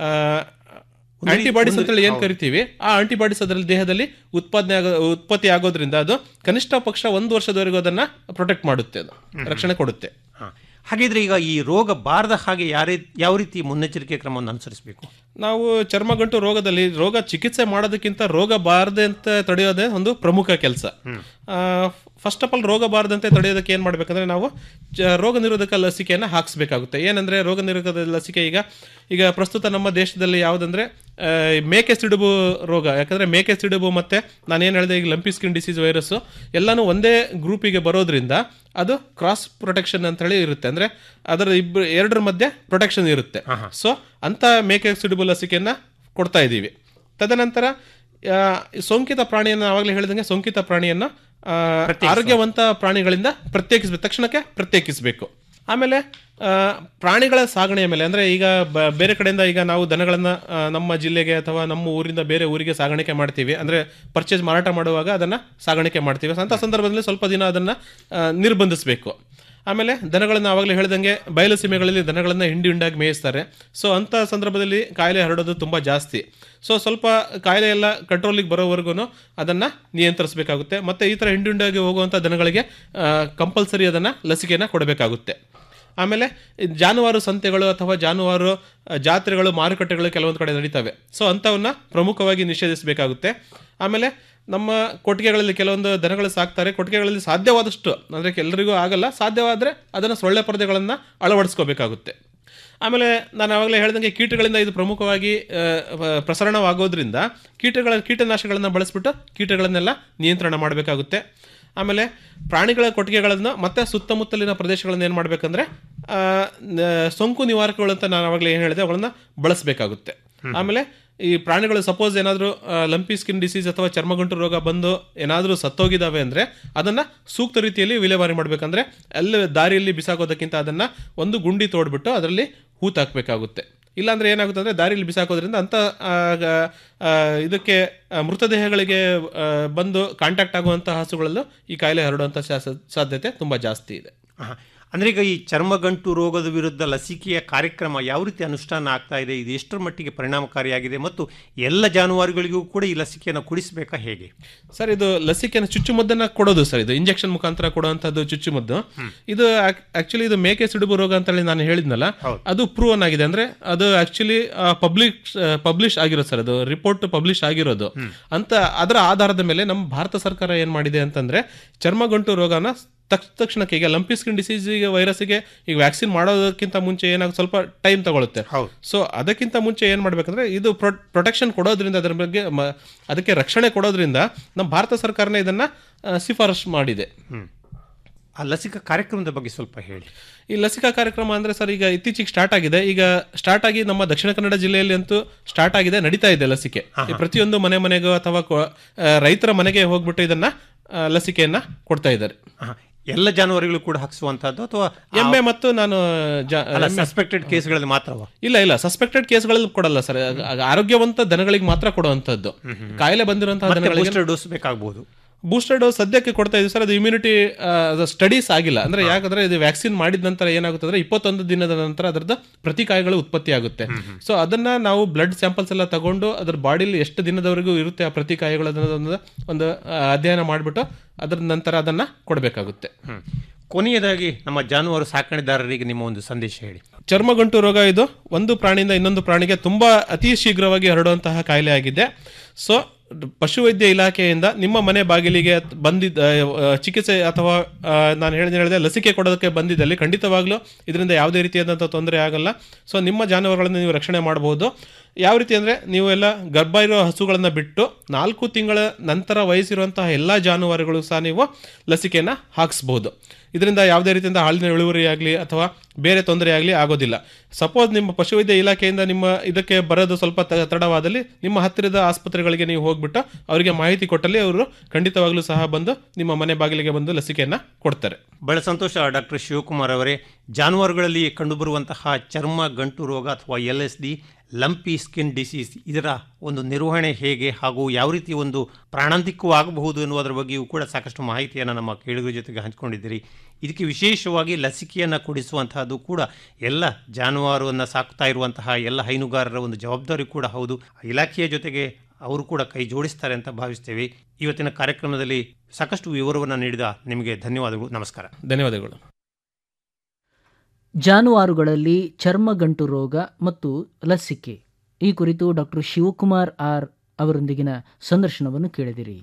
ಆಂಟಿಬಾಡೀಸ್ ಒಂದು- ಅಂತೇಳಿ ಏನ್ ಹೌದು. ಕರಿತೀವಿ ಆ ಆಂಟಿಬಾಡೀಸ್ ಅದರಲ್ಲಿ ದೇಹದಲ್ಲಿ ಉತ್ಪಾದನೆ ಆಗೋ ಉತ್ಪತ್ತಿ ಆಗೋದ್ರಿಂದ ಅದು ಕನಿಷ್ಠ ಪಕ್ಷ ಒಂದು ವರ್ಷದವರೆಗೂ ಅದನ್ನ ಪ್ರೊಟೆಕ್ಟ್ ಮಾಡುತ್ತೆ ಅದು ರಕ್ಷಣೆ ಕೊಡುತ್ತೆ ಹಾ. ಹಾಗಿದ್ರೆ ಈಗ ಈ ರೋಗ ಬಾರದ ಹಾಗೆ ಯಾರೇ ಯಾವ ರೀತಿ ಮುನ್ನೆಚ್ಚರಿಕೆ ಕ್ರಮವನ್ನು ಅನುಸರಿಸಬೇಕು ನಾವು ಚರ್ಮಗಂಟು ರೋಗದಲ್ಲಿ ರೋಗ ಚಿಕಿತ್ಸೆ ಮಾಡೋದಕ್ಕಿಂತ ರೋಗ ಬಾರದೆ ಅಂತ ತಡೆಯೋದೇ ಒಂದು ಪ್ರಮುಖ ಕೆಲಸ ಫಸ್ಟ್ ಆಫ್ ಆಲ್ ರೋಗ ಬಾರದಂತೆ ತಡೆಯೋದಕ್ಕೆ ಏನು ಮಾಡಬೇಕಂದ್ರೆ ನಾವು ಚ- ರೋಗ ನಿರೋಧಕ ಲಸಿಕೆಯನ್ನು ಹಾಕಿಸ್ಬೇಕಾಗುತ್ತೆ ಏನಂದ್ರೆ ರೋಗ ನಿರೋಧಕ ಲಸಿಕೆ ಈಗ ಈಗ ಪ್ರಸ್ತುತ ನಮ್ಮ ದೇಶದಲ್ಲಿ ಯಾವುದಂದ್ರೆ ಆ, ಮೇಕೆ ಸಿಡುಬು ರೋಗ ಯಾಕಂದ್ರೆ ಮೇಕೆ ಸಿಡುಬು ಮತ್ತೆ ನಾನೇನು ಹೇಳಿದೆ ಈಗ ಲಂಪಿ ಸ್ಕಿನ್ ಡಿಸೀಸ್ ವೈರಸ್ಸು ಎಲ್ಲಾನು ಒಂದೇ ಗ್ರೂಪಿಗೆ ಬರೋದ್ರಿಂದ ಅದು ಕ್ರಾಸ್ ಪ್ರೊಟೆಕ್ಷನ್ ಅಂತ ಹೇಳಿ ಇರುತ್ತೆ ಅಂದ್ರೆ ಅದರ ಇಬ್ಬರು ಎರಡರ ಮಧ್ಯೆ ಪ್ರೊಟೆಕ್ಷನ್ ಇರುತ್ತೆ ಸೊ ಅಂತ ಮೇಕೆ ಸಿಡುಬು ಲಸಿಕೆಯನ್ನ ಕೊಡ್ತಾ ಇದ್ದೀವಿ ತದನಂತರ ಆ, ಸೋಂಕಿತ ಪ್ರಾಣಿಯನ್ನು ಆವಾಗಲೇ ಹೇಳಿದಂಗೆ ಸೋಂಕಿತ ಪ್ರಾಣಿಯನ್ನು ಆ, ಆರೋಗ್ಯವಂತ ಪ್ರಾಣಿಗಳಿಂದ ಪ್ರತ್ಯೇಕಿಸಬೇಕು ತಕ್ಷಣಕ್ಕೆ ಪ್ರತ್ಯೇಕಿಸಬೇಕು ಆಮೇಲೆ ಆ, ಪ್ರಾಣಿಗಳ ಸಾಗಣೆಯ ಮೇಲೆ ಅಂದರೆ ಈಗ ಬ- ಬೇರೆ ಕಡೆಯಿಂದ ಈಗ ನಾವು ದನಗಳನ್ನು ಆ, ನಮ್ಮ ಜಿಲ್ಲೆಗೆ ಅಥವಾ ನಮ್ಮ ಊರಿಂದ ಬೇರೆ ಊರಿಗೆ ಸಾಗಾಣಿಕೆ ಮಾಡ್ತೀವಿ ಅಂದರೆ ಪರ್ಚೇಸ್ ಮಾರಾಟ ಮಾಡುವಾಗ ಅದನ್ನು ಸಾಗಾಣಿಕೆ ಮಾಡ್ತೀವಿ ಅಂಥ ಸಂದರ್ಭದಲ್ಲಿ ಸ್ವಲ್ಪ ದಿನ ಅದನ್ನು ನಿರ್ಬಂಧಿಸಬೇಕು ಆಮೇಲೆ ದನಗಳನ್ನು ಆವಾಗಲೇ ಹೇಳಿದಂಗೆ ಬಯಲು ಸೀಮೆಗಳಲ್ಲಿ ದನಗಳನ್ನು ಹಿಂಡಿ ಹಿಂಡಾಗಿ ಮೇಯಿಸ್ತಾರೆ ಸೊ ಅಂಥ ಸಂದರ್ಭದಲ್ಲಿ ಕಾಯಿಲೆ ಹರಡೋದು ತುಂಬ ಜಾಸ್ತಿ ಸೊ ಸ್ವಲ್ಪ ಕಾಯಿಲೆ ಎಲ್ಲ ಕಂಟ್ರೋಲಿಗೆ ಬರೋವರೆಗೂ ಅದನ್ನು ನಿಯಂತ್ರಿಸಬೇಕಾಗುತ್ತೆ ಮತ್ತು ಈ ಥರ ಹಿಂಡಿ ಹಿಂಡಾಗಿ ಹೋಗುವಂಥ ದನಗಳಿಗೆ ಕಂಪಲ್ಸರಿ ಅದನ್ನು ಲಸಿಕೆಯನ್ನು ಕೊಡಬೇಕಾಗುತ್ತೆ ಆಮೇಲೆ ಈ ಜಾನುವಾರು ಸಂತೆಗಳು ಅಥವಾ ಜಾನುವಾರು ಆ, ಜಾತ್ರೆಗಳು ಮಾರುಕಟ್ಟೆಗಳು ಕೆಲವೊಂದು ಕಡೆ ನಡೀತವೆ ಸೊ ಅಂಥವನ್ನ ಪ್ರಮುಖವಾಗಿ ನಿಷೇಧಿಸಬೇಕಾಗುತ್ತೆ ಆಮೇಲೆ ನಮ್ಮ ಕೊಟ್ಟಿಗೆಗಳಲ್ಲಿ ಕೆಲವೊಂದು ದನಗಳು ಸಾಕ್ತಾರೆ ಕೊಟ್ಟಿಗೆಗಳಲ್ಲಿ ಸಾಧ್ಯವಾದಷ್ಟು ಅಂದರೆ ಎಲ್ಲರಿಗೂ ಆಗಲ್ಲ ಸಾಧ್ಯವಾದರೆ ಅದನ್ನು ಸೊಳ್ಳೆ ಪರದೆಗಳನ್ನು ಅಳವಡಿಸ್ಕೋಬೇಕಾಗುತ್ತೆ ಆಮೇಲೆ ನಾನು ಆವಾಗಲೇ ಹೇಳ್ದಂಗೆ ಕೀಟಗಳಿಂದ ಇದು ಪ್ರಮುಖವಾಗಿ ಆ, ಪ- ಪ್ರಸರಣವಾಗೋದ್ರಿಂದ ಕೀಟಗಳ ಕೀಟನಾಶಕಗಳನ್ನು ಬಳಸ್ಬಿಟ್ಟು ಕೀಟಗಳನ್ನೆಲ್ಲ ನಿಯಂತ್ರಣ ಮಾಡಬೇಕಾಗುತ್ತೆ ಆಮೇಲೆ ಪ್ರಾಣಿಗಳ ಕೊಟ್ಟಿಗೆಗಳನ್ನು ಮತ್ತೆ ಸುತ್ತಮುತ್ತಲಿನ ಪ್ರದೇಶಗಳನ್ನು ಏನು ಮಾಡಬೇಕಂದ್ರೆ ಆ, ನ- ಸೋಂಕು ನಿವಾರಕಗಳು ಅಂತ ನಾನು ಆವಾಗಲೇ ಏನು ಹೇಳಿದೆ ಅವುಗಳನ್ನ ಬಳಸಬೇಕಾಗುತ್ತೆ ಆಮೇಲೆ ಈ ಪ್ರಾಣಿಗಳು ಸಪೋಸ್ ಏನಾದರೂ ಲಂಪಿ ಸ್ಕಿನ್ ಡಿಸೀಸ್ ಅಥವಾ ಚರ್ಮಗಂಟು ರೋಗ ಬಂದು ಏನಾದರೂ ಸತ್ತೋಗಿದ್ದಾವೆ ಅಂದರೆ ಅದನ್ನು ಸೂಕ್ತ ರೀತಿಯಲ್ಲಿ ವಿಲೇವಾರಿ ಮಾಡಬೇಕಂದ್ರೆ ಅಲ್ಲಿ ದಾರಿಯಲ್ಲಿ ಬಿಸಾಕೋದಕ್ಕಿಂತ ಅದನ್ನು ಒಂದು ಗುಂಡಿ ತೋಡ್ಬಿಟ್ಟು ಅದರಲ್ಲಿ ಹೂತಾಕಬೇಕಾಗುತ್ತೆ ಇಲ್ಲಾಂದ್ರೆ ಏನಾಗುತ್ತೆ ಅಂದರೆ ದಾರಿಯಲ್ಲಿ ಬಿಸಾಕೋದ್ರಿಂದ ಅಂಥ ಆ, ಆ, ಇದಕ್ಕೆ ಆ, ಮೃತದೇಹಗಳಿಗೆ ಆ, ಬಂದು ಕಾಂಟ್ಯಾಕ್ಟ್ ಆಗುವಂಥ ಹಸುಗಳಲ್ಲೂ ಈ ಕಾಯಿಲೆ ಹರಡುವಂಥ ಶಾ- ಸಾಧ್ಯತೆ ತುಂಬ ಜಾಸ್ತಿ ಇದೆ ಆಹಾ. ಅಂದ್ರೆ ಈಗ ಈ ಚರ್ಮಗಂಟು ರೋಗದ ವಿರುದ್ಧ ಲಸಿಕೆಯ ಕಾರ್ಯಕ್ರಮ ಯಾವ ರೀತಿ ಅನುಷ್ಠಾನ ಆಗ್ತಾ ಇದೆ ಇದು ಎಷ್ಟರ ಮಟ್ಟಿಗೆ ಪರಿಣಾಮಕಾರಿಯಾಗಿದೆ ಮತ್ತು ಎಲ್ಲ ಜಾನುವಾರುಗಳಿಗೂ ಕೂಡ ಈ ಲಸಿಕೆಯನ್ನು ಕೊಡಿಸಬೇಕಾ ಹೇಗೆ ಸರ್ ಇದು ಲಸಿಕೆನ ಚುಚ್ಚುಮದ್ದನ್ನ ಕೊಡೋದು ಸರ್ ಇದು ಇಂಜೆಕ್ಷನ್ ಮುಖಾಂತರ ಕೊಡುವಂತದ್ದು ಚುಚ್ಚುಮದ್ದು ಇದು ಆಕ್ಚುಲಿ ಇದು ಮೇಕೆ ಸಿಡುಬು ರೋಗ ಅಂತ ಹೇಳಿ ನಾನು ಹೇಳಿದ್ನಲ್ಲ ಅದು ಪ್ರೂವನ್ ಆಗಿದೆ ಅಂದ್ರೆ ಅದು ಆಕ್ಚುಲಿ ಪಬ್ಲಿಷ್ ಪಬ್ಲಿಷ್ ಆಗಿರೋದು ಸರ್ ಅದು ರಿಪೋರ್ಟ್ ಪಬ್ಲಿಷ್ ಆಗಿರೋದು ಅಂತ ಅದರ ಆಧಾರದ ಮೇಲೆ ನಮ್ಮ ಭಾರತ ಸರ್ಕಾರ ಏನ್ ಮಾಡಿದೆ ಅಂತಂದ್ರೆ ಚರ್ಮಗಂಟು ರೋಗನ ತಕ್ಷ ತಕ್ಷಣಕ್ಕೆ ಈಗ ಲಂಪಿ ಸ್ಕಿನ್ ಡಿಸೀಸ್ಗೆ ವೈರಸ್ಗೆ ಈಗ ವ್ಯಾಕ್ಸಿನ್ ಮಾಡೋದಕ್ಕಿಂತ ಮುಂಚೆ ಏನಾಗುತ್ತೆ ಸ್ವಲ್ಪ ಟೈಮ್ ತಗೊಳುತ್ತೆ ಸೊ ಅದಕ್ಕಿಂತ ಮುಂಚೆ ಏನು ಮಾಡ್ಬೇಕಂದ್ರೆ ಇದು ಪ್ರೊಟೆಕ್ಷನ್ ಕೊಡೋದ್ರಿಂದ ಅದರ ಬಗ್ಗೆ ಮ- ಅದಕ್ಕೆ ರಕ್ಷಣೆ ಕೊಡೋದ್ರಿಂದ ನಮ್ಮ ಭಾರತ ಸರ್ಕಾರನೇ ಇದನ್ನ ಆ, ಶಿಫಾರಸು ಮಾಡಿದೆ ಆ ಲಸಿಕಾ ಕಾರ್ಯಕ್ರಮದ ಬಗ್ಗೆ ಸ್ವಲ್ಪ ಹೇಳಿ ಈ ಲಸಿಕಾ ಕಾರ್ಯಕ್ರಮ ಅಂದ್ರೆ ಸರ್ ಈಗ ಇತ್ತೀಚೆಗೆ ಸ್ಟಾರ್ಟ್ ಆಗಿದೆ ಈಗ ಸ್ಟಾರ್ಟ್ ಆಗಿ ನಮ್ಮ ದಕ್ಷಿಣ ಕನ್ನಡ ಜಿಲ್ಲೆಯಲ್ಲಿ ಅಂತೂ ಸ್ಟಾರ್ಟ್ ಆಗಿದೆ ನಡೀತಾ ಇದೆ ಲಸಿಕೆ ಈ ಪ್ರತಿಯೊಂದು ಮನೆ ಮನೆಗೂ ಅಥವಾ ಕೊ- ಆ, ರೈತರ ಮನೆಗೆ ಹೋಗ್ಬಿಟ್ಟು ಇದನ್ನ ಆ, ಲಸಿಕೆಯನ್ನ ಕೊಡ್ತಾ ಇದ್ದಾರೆ ಆಹಾ. ಎಲ್ಲ ಜಾನುವಾರುಗಳು ಕೂಡ ಹಾಕಿಸುವಂತಹದ್ದು ಅಥವಾ ಎಮ್ಮೆ ಮತ್ತು ನಾನು ಜ- ಅಲ್ಲ ಎಮ್ಮೆ- ಸಸ್ಪೆಕ್ಟೆಡ್ ಕೇಸ್ಗಳಲ್ಲಿ ಮಾತ್ರವಾ ಇಲ್ಲ ಇಲ್ಲ ಸಸ್ಪೆಕ್ಟೆಡ್ ಕೇಸ್ಗಳಲ್ಲಿ ಕೊಡಲ್ಲ ಸರ್ ಆರೋಗ್ಯವಂತ ದನಗಳಿಗೆ ಮಾತ್ರ ಕೊಡುವಂತದ್ದು ಕಾಯಿಲೆ ಬಂದಿರುವಂತಹ ಮತ್ತೆ ದನಗಳಿಗೆ booster dose ಬೇಕಾಗಬಹುದು ಬೂಸ್ಟರ್ ಡೋಸ್ ಸದ್ಯಕ್ಕೆ ಕೊಡ್ತಾ ಇದೀವಿ ಸರ್ ಅದು ಇಮ್ಯುನಿಟಿ ಸ್ಟಡೀಸ್ ಆಗಿಲ್ಲ ಅಂದ್ರೆ ಯಾಕಂದ್ರೆ ಇದು ವ್ಯಾಕ್ಸಿನ್ ಮಾಡಿದ ನಂತರ ಏನಾಗುತ್ತೆ ಅಂದ್ರೆ ಇಪ್ಪತ್ತೊಂದು ದಿನದ ನಂತರ ಅದರದ ಪ್ರತಿಕಾಯಗಳು ಉತ್ಪತ್ತಿ ಆಗುತ್ತೆ ಸೊ ಅದನ್ನ ನಾವು ಬ್ಲಡ್ ಸ್ಯಾಂಪಲ್ಸ್ ಎಲ್ಲ ತಗೊಂಡು ಅದ್ರ ಬಾಡಿಲಿ ಎಷ್ಟು ದಿನದವರೆಗೂ ಇರುತ್ತೆ ಆ ಪ್ರತಿಕಾಯಗಳು ಅದನ್ನ ಒಂದು ಆ, ಅಧ್ಯಯನ ಮಾಡಿಬಿಟ್ಟು ಅದರ ನಂತರ ಅದನ್ನ ಕೊಡಬೇಕಾಗುತ್ತೆ ಕೊನೆಯದಾಗಿ ನಮ್ಮ ಜಾನುವಾರು ಸಾಕಣೆದಾರರಿಗೆ ನಿಮ್ಮ ಒಂದು ಸಂದೇಶ ಹೇಳಿ ಚರ್ಮಗಂಟು ರೋಗ ಇದು ಒಂದು ಪ್ರಾಣಿಯಿಂದ ಇನ್ನೊಂದು ಪ್ರಾಣಿಗೆ ತುಂಬಾ ಅತಿ ಶೀಘ್ರವಾಗಿ ಹರಡುವಂತಹ ಕಾಯಿಲೆ ಆಗಿದೆ ಸೊ ಪಶುವೈದ್ಯ ಇಲಾಖೆಯಿಂದ ನಿಮ್ಮ ಮನೆ ಬಾಗಿಲಿಗೆ ಬಂದಿದ್ದ ಆ, ಚಿಕಿತ್ಸೆ ಅಥವಾ ಆ, ನಾನು ಹೇಳಿದ ಹೇಳಿದೆ ಲಸಿಕೆ ಕೊಡೋದಕ್ಕೆ ಬಂದಿದ್ದಲ್ಲಿ ಖಂಡಿತವಾಗ್ಲೂ ಇದರಿಂದ ಯಾವುದೇ ರೀತಿಯಾದಂಥ ತೊಂದರೆ ಆಗಲ್ಲ ಸೊ ನಿಮ್ಮ ಜಾನುವಾರುಗಳನ್ನು ನೀವು ರಕ್ಷಣೆ ಮಾಡಬಹುದು ಯಾವ ರೀತಿ ಅಂದರೆ ನೀವು ಎಲ್ಲ ಗರ್ಭ ಇರೋ ಹಸುಗಳನ್ನು ಬಿಟ್ಟು ನಾಲ್ಕು ತಿಂಗಳ ನಂತರ ವಯಸ್ಸಿರುವಂತಹ ಎಲ್ಲ ಜಾನುವಾರುಗಳು ಸಹ ನೀವು ಲಸಿಕೆಯನ್ನು ಹಾಕಿಸ್ಬೋದು ಇದರಿಂದ ಯಾವುದೇ ರೀತಿಯಿಂದ ಹಾಲಿನ ಇಳುವರಿ ಆಗಲಿ ಅಥವಾ ಬೇರೆ ತೊಂದರೆ ಆಗಲಿ ಆಗೋದಿಲ್ಲ ಸಪೋಸ್ ನಿಮ್ಮ ಪಶುವೈದ್ಯ ಇಲಾಖೆಯಿಂದ ನಿಮ್ಮ ಇದಕ್ಕೆ ಬರೋದು ಸ್ವಲ್ಪ ತ- ತಡವಾದಲ್ಲಿ ನಿಮ್ಮ ಹತ್ತಿರದ ಆಸ್ಪತ್ರೆಗಳಿಗೆ ನೀವು ಹೋಗ್ಬಿಟ್ಟು ಅವರಿಗೆ ಮಾಹಿತಿ ಕೊಟ್ಟಲ್ಲಿ ಅವರು ಖಂಡಿತವಾಗ್ಲೂ ಸಹ ಬಂದು ನಿಮ್ಮ ಮನೆ ಬಾಗಿಲಿಗೆ ಬಂದು ಲಸಿಕೆಯನ್ನು ಕೊಡ್ತಾರೆ ಬಹಳ ಸಂತೋಷ ಡಾಕ್ಟರ್ ಶಿವಕುಮಾರ್ ಅವರೇ ಜಾನುವಾರುಗಳಲ್ಲಿ ಕಂಡುಬರುವಂತಹ ಚರ್ಮ ಗಂಟು ರೋಗ ಅಥವಾ L S D lumpy skin disease ಇದರ ಒಂದು ನಿರ್ವಹಣೆ ಹೇಗೆ ಹಾಗೂ ಯಾವ ರೀತಿ ಒಂದು ಪ್ರಾಣಾಂತಿಕವೂ ಆಗಬಹುದು ಎನ್ನುವುದರ ಬಗ್ಗೆಯೂ ಕೂಡ ಸಾಕಷ್ಟು ಮಾಹಿತಿಯನ್ನು ನಮ್ಮ ಕೇಳುಗರ ಜೊತೆಗೆ ಹಂಚಿಕೊಂಡಿದ್ದೀರಿ ಇದಕ್ಕೆ ವಿಶೇಷವಾಗಿ ಲಸಿಕೆಯನ್ನು ಕೊಡಿಸುವಂತಹದ್ದು ಕೂಡ ಎಲ್ಲ ಜಾನುವಾರುವನ್ನು ಸಾಕ್ತಾ ಇರುವಂತಹ ಎಲ್ಲ ಹೈನುಗಾರರ ಒಂದು ಜವಾಬ್ದಾರಿ ಕೂಡ ಹೌದು ಇಲಾಖೆಯ ಜೊತೆಗೆ ಅವರು ಕೂಡ ಕೈ ಜೋಡಿಸ್ತಾರೆ ಅಂತ ಭಾವಿಸ್ತೇವೆ ಇವತ್ತಿನ ಕಾರ್ಯಕ್ರಮದಲ್ಲಿ ಸಾಕಷ್ಟು ವಿವರವನ್ನು ನೀಡಿದ ನಿಮಗೆ ಧನ್ಯವಾದಗಳು ನಮಸ್ಕಾರ ಧನ್ಯವಾದಗಳು ಜಾನುವಾರುಗಳಲ್ಲಿ ಚರ್ಮಗಂಟು ರೋಗ ಮತ್ತು ಲಸಿಕೆ ಈ ಕುರಿತು ಡಾಕ್ಟರ್ ಶಿವಕುಮಾರ್ ಆರ್ ಅವರೊಂದಿಗಿನ ಸಂದರ್ಶನವನ್ನು ಕೇಳಿದಿರಿ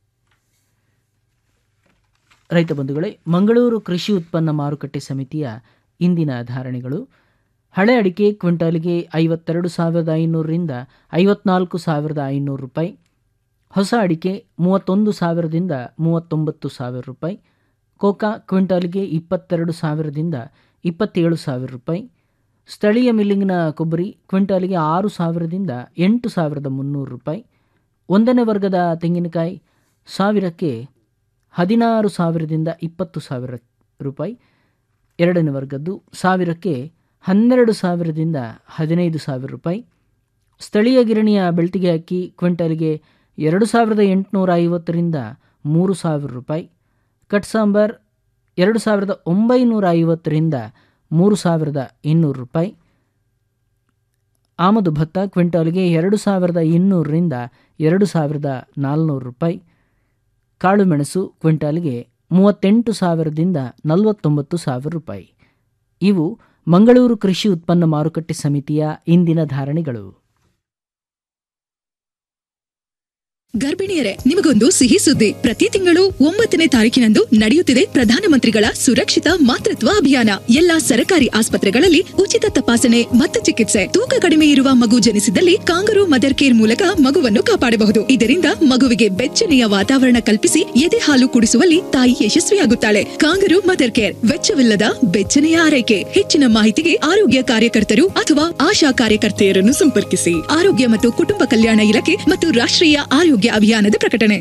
ರೈತ ಬಂಧುಗಳೇ ಮಂಗಳೂರು ಕೃಷಿ ಉತ್ಪನ್ನ ಮಾರುಕಟ್ಟೆ ಸಮಿತಿಯ ಇಂದಿನ ಧಾರಣೆಗಳು ಹಳೆ ಅಡಿಕೆ ಕ್ವಿಂಟಾಲಿಗೆ ಐವತ್ತೆರಡು ಸಾವಿರದ ಐನೂರರಿಂದ ಐವತ್ನಾಲ್ಕು ಸಾವಿರದ ಐನೂರು ರೂಪಾಯಿ ಹೊಸ ಅಡಿಕೆ ಮೂವತ್ತೊಂದು ಸಾವಿರದಿಂದ ಮೂವತ್ತೊಂಬತ್ತು ಸಾವಿರ ರೂಪಾಯಿ ಕೋಕಾ ಕ್ವಿಂಟಾಲಿಗೆ ಇಪ್ಪತ್ತೆರಡು ಸಾವಿರದಿಂದ ಇಪ್ಪತ್ತೇಳು ಸಾವಿರ ರೂಪಾಯಿ ಸ್ಥಳೀಯ ಮಿಲ್ಲಿಂಗ್ನ ಕೊಬ್ಬರಿ ಕ್ವಿಂಟಾಲಿಗೆ ಆರು ಸಾವಿರದಿಂದ ಎಂಟು ಸಾವಿರದ ಮುನ್ನೂರು ರೂಪಾಯಿ ಒಂದನೇ ವರ್ಗದ ತೆಂಗಿನಕಾಯಿ ಸಾವಿರಕ್ಕೆ ಹದಿನಾರು ಸಾವಿರದಿಂದ ಇಪ್ಪತ್ತು ಸಾವಿರ ರೂಪಾಯಿ ಎರಡನೇ ವರ್ಗದ್ದು ಸಾವಿರಕ್ಕೆ ಹನ್ನೆರಡು ಸಾವಿರದಿಂದ ಹದಿನೈದು ಸಾವಿರ ರೂಪಾಯಿ ಸ್ಥಳೀಯ ಗಿರಣಿಯ ಬೆಳ್ತಿಗೆ ಅಕ್ಕಿ ಕ್ವಿಂಟಲ್ಗೆ ಎರಡು ಸಾವಿರದ ಎಂಟುನೂರ ಐವತ್ತರಿಂದ ಮೂರು ಸಾವಿರ ರೂಪಾಯಿ ಕಟ್ ಸಾಂಬಾರ್ ಎರಡು ಸಾವಿರದ ಒಂಬೈನೂರ ಐವತ್ತರಿಂದ ಮೂರು ಸಾವಿರದ ಇನ್ನೂರು ರೂಪಾಯಿ ಆಮದು ಭತ್ತ ಕ್ವಿಂಟಾಲ್ಗೆ ಎರಡು ಸಾವಿರದ ಇನ್ನೂರರಿಂದ ಎರಡು ಸಾವಿರದ ನಾಲ್ನೂರು ರೂಪಾಯಿ ಕಾಳುಮೆಣಸು ಕ್ವಿಂಟಾಲ್ಗೆ ಮೂವತ್ತೆಂಟು ಸಾವಿರದಿಂದ ನಲವತ್ತೊಂಬತ್ತು ಸಾವಿರ ರೂಪಾಯಿ ಇವು ಮಂಗಳೂರು ಕೃಷಿ ಉತ್ಪನ್ನ ಮಾರುಕಟ್ಟೆ ಸಮಿತಿಯ ಇಂದಿನ ಧಾರಣೆಗಳು ಗರ್ಭಿಣಿಯರೇ ನಿಮಗೊಂದು ಸಿಹಿ ಸುದ್ದಿ ಪ್ರತಿ ತಿಂಗಳು ಒಂಬತ್ತನೇ ತಾರೀಕಿನಂದು ನಡೆಯುತ್ತಿದೆ ಪ್ರಧಾನಮಂತ್ರಿಗಳ ಸುರಕ್ಷಿತ ಮಾತೃತ್ವ ಅಭಿಯಾನ ಎಲ್ಲಾ ಸರಕಾರಿ ಆಸ್ಪತ್ರೆಗಳಲ್ಲಿ ಉಚಿತ ತಪಾಸಣೆ ಮತ್ತು ಚಿಕಿತ್ಸೆ ತೂಕ ಕಡಿಮೆ ಇರುವ ಮಗು ಜನಿಸಿದಲ್ಲಿ ಕಾಂಗರು ಮದರ್ ಕೇರ್ ಮೂಲಕ ಮಗುವನ್ನು ಕಾಪಾಡಬಹುದು ಇದರಿಂದ ಮಗುವಿಗೆ ಬೆಚ್ಚನೆಯ ವಾತಾವರಣ ಕಲ್ಪಿಸಿ ಎದೆ ಹಾಲು ಕುಡಿಸುವಲ್ಲಿ ತಾಯಿ ಯಶಸ್ವಿಯಾಗುತ್ತಾಳೆ ಕಾಂಗರು ಮದರ್ ಕೇರ್ ವೆಚ್ಚವಿಲ್ಲದ ಬೆಚ್ಚನೆಯ ಆರೈಕೆ ಹೆಚ್ಚಿನ ಮಾಹಿತಿಗೆ ಆರೋಗ್ಯ ಕಾರ್ಯಕರ್ತರು ಅಥವಾ ಆಶಾ ಕಾರ್ಯಕರ್ತೆಯರನ್ನು ಸಂಪರ್ಕಿಸಿ ಆರೋಗ್ಯ ಮತ್ತು ಕುಟುಂಬ ಕಲ್ಯಾಣ ಇಲಾಖೆ ಮತ್ತು ರಾಷ್ಟ್ರೀಯ ಆರೋಗ್ಯ ಅಭಿಯಾನದ ಪ್ರಕಟಣೆ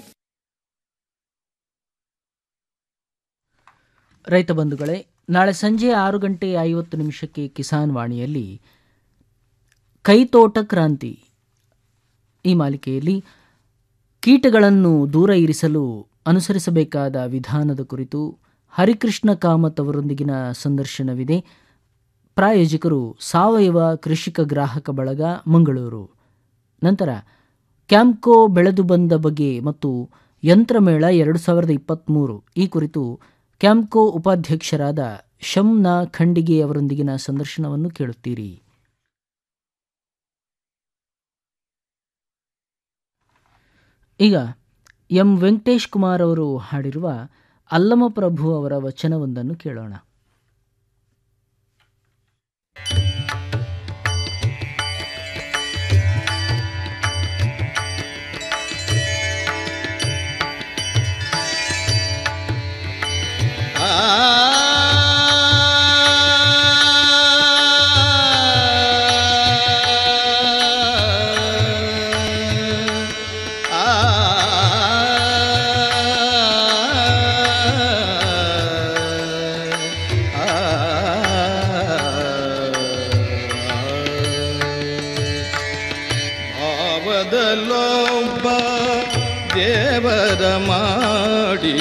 ರೈತ ಬಂಧುಗಳೇ ನಾಳೆ ಸಂಜೆ ಆರು ಗಂಟೆ ಐವತ್ತು ನಿಮಿಷಕ್ಕೆ ಕಿಸಾನ್ ವಾಣಿಯಲ್ಲಿ ಕೈತೋಟ ಕ್ರಾಂತಿ ಈ ಮಾಲಿಕೆಯಲ್ಲಿ ಕೀಟಗಳನ್ನು ದೂರ ಇರಿಸಲು ಅನುಸರಿಸಬೇಕಾದ ವಿಧಾನದ ಕುರಿತು ಹರಿಕೃಷ್ಣ ಕಾಮತ್ ಅವರೊಂದಿಗಿನ ಸಂದರ್ಶನವಿದೆ ಪ್ರಾಯೋಜಕರು ಸಾವಯವ ಕೃಷಿಕ ಗ್ರಾಹಕ ಬಳಗ ಮಂಗಳೂರು ನಂತರ ಕ್ಯಾಂಪ್ಕೋ ಬೆಳೆದು ಬಂದ ಬಗೆ ಮತ್ತು ಯಂತ್ರಮೇಳ ಎರಡು ಸಾವಿರದ ಇಪ್ಪತ್ತ್ಮೂರು ಈ ಕುರಿತು ಕ್ಯಾಂಪ್ಕೋ ಉಪಾಧ್ಯಕ್ಷರಾದ ಶಮ್ನಾ ಖಂಡಿಗೆ ಅವರೊಂದಿಗಿನ ಸಂದರ್ಶನವನ್ನು ಕೇಳುತ್ತೀರಿ ಈಗ ಎಂ ವೆಂಕಟೇಶ್ ಕುಮಾರ್ ಅವರು ಹಾಡಿರುವ ಅಲ್ಲಮಪ್ರಭು ಅವರ ವಚನವೊಂದನ್ನು ಕೇಳೋಣ ಭಾವದಲ್ಲೊಬ್ಬ ದೇವರ ಮಾಡಿ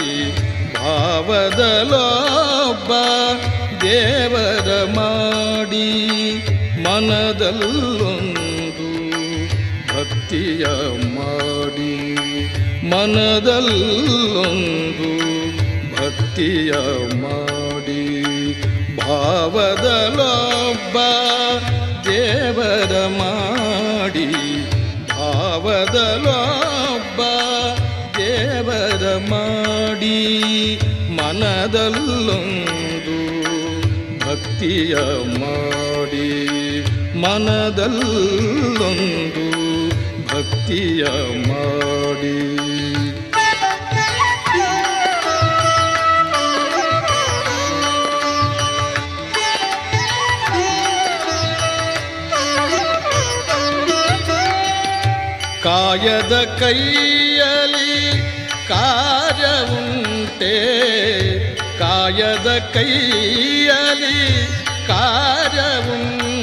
ಭಾವದಲೊಬ್ಬ ದೇವರ ಮಾಡಿ ಮನದಲ್ಲೊಂದು ಭಕ್ತಿಯ ಮಾಡಿ ಮನದಲ್ಲೊಂದು ಭಕ್ತಿಯ ಮಾಡಿ ಭಾವದಲೊಬ್ಬ ದೇವರ ಮಾಡಿ ಭಾವದಲೊಬ್ಬ ದೇವರ ಮಾಡಿ ಮನದಲ್ಲೊಂದು ಭಕ್ತಿಯ ಮಾಡಿ ಮನದಲ್ಲೊಂದು ಭಕ್ತಿಯ ಮಾಡಿ ಕಾಯದ ಕೈಯಲಿ ಕಾರ್ಯವುಂಟೆ ಕಾಯದ ಕೈಯಲಿ ಕಾರ್ಯವುಂಟೆ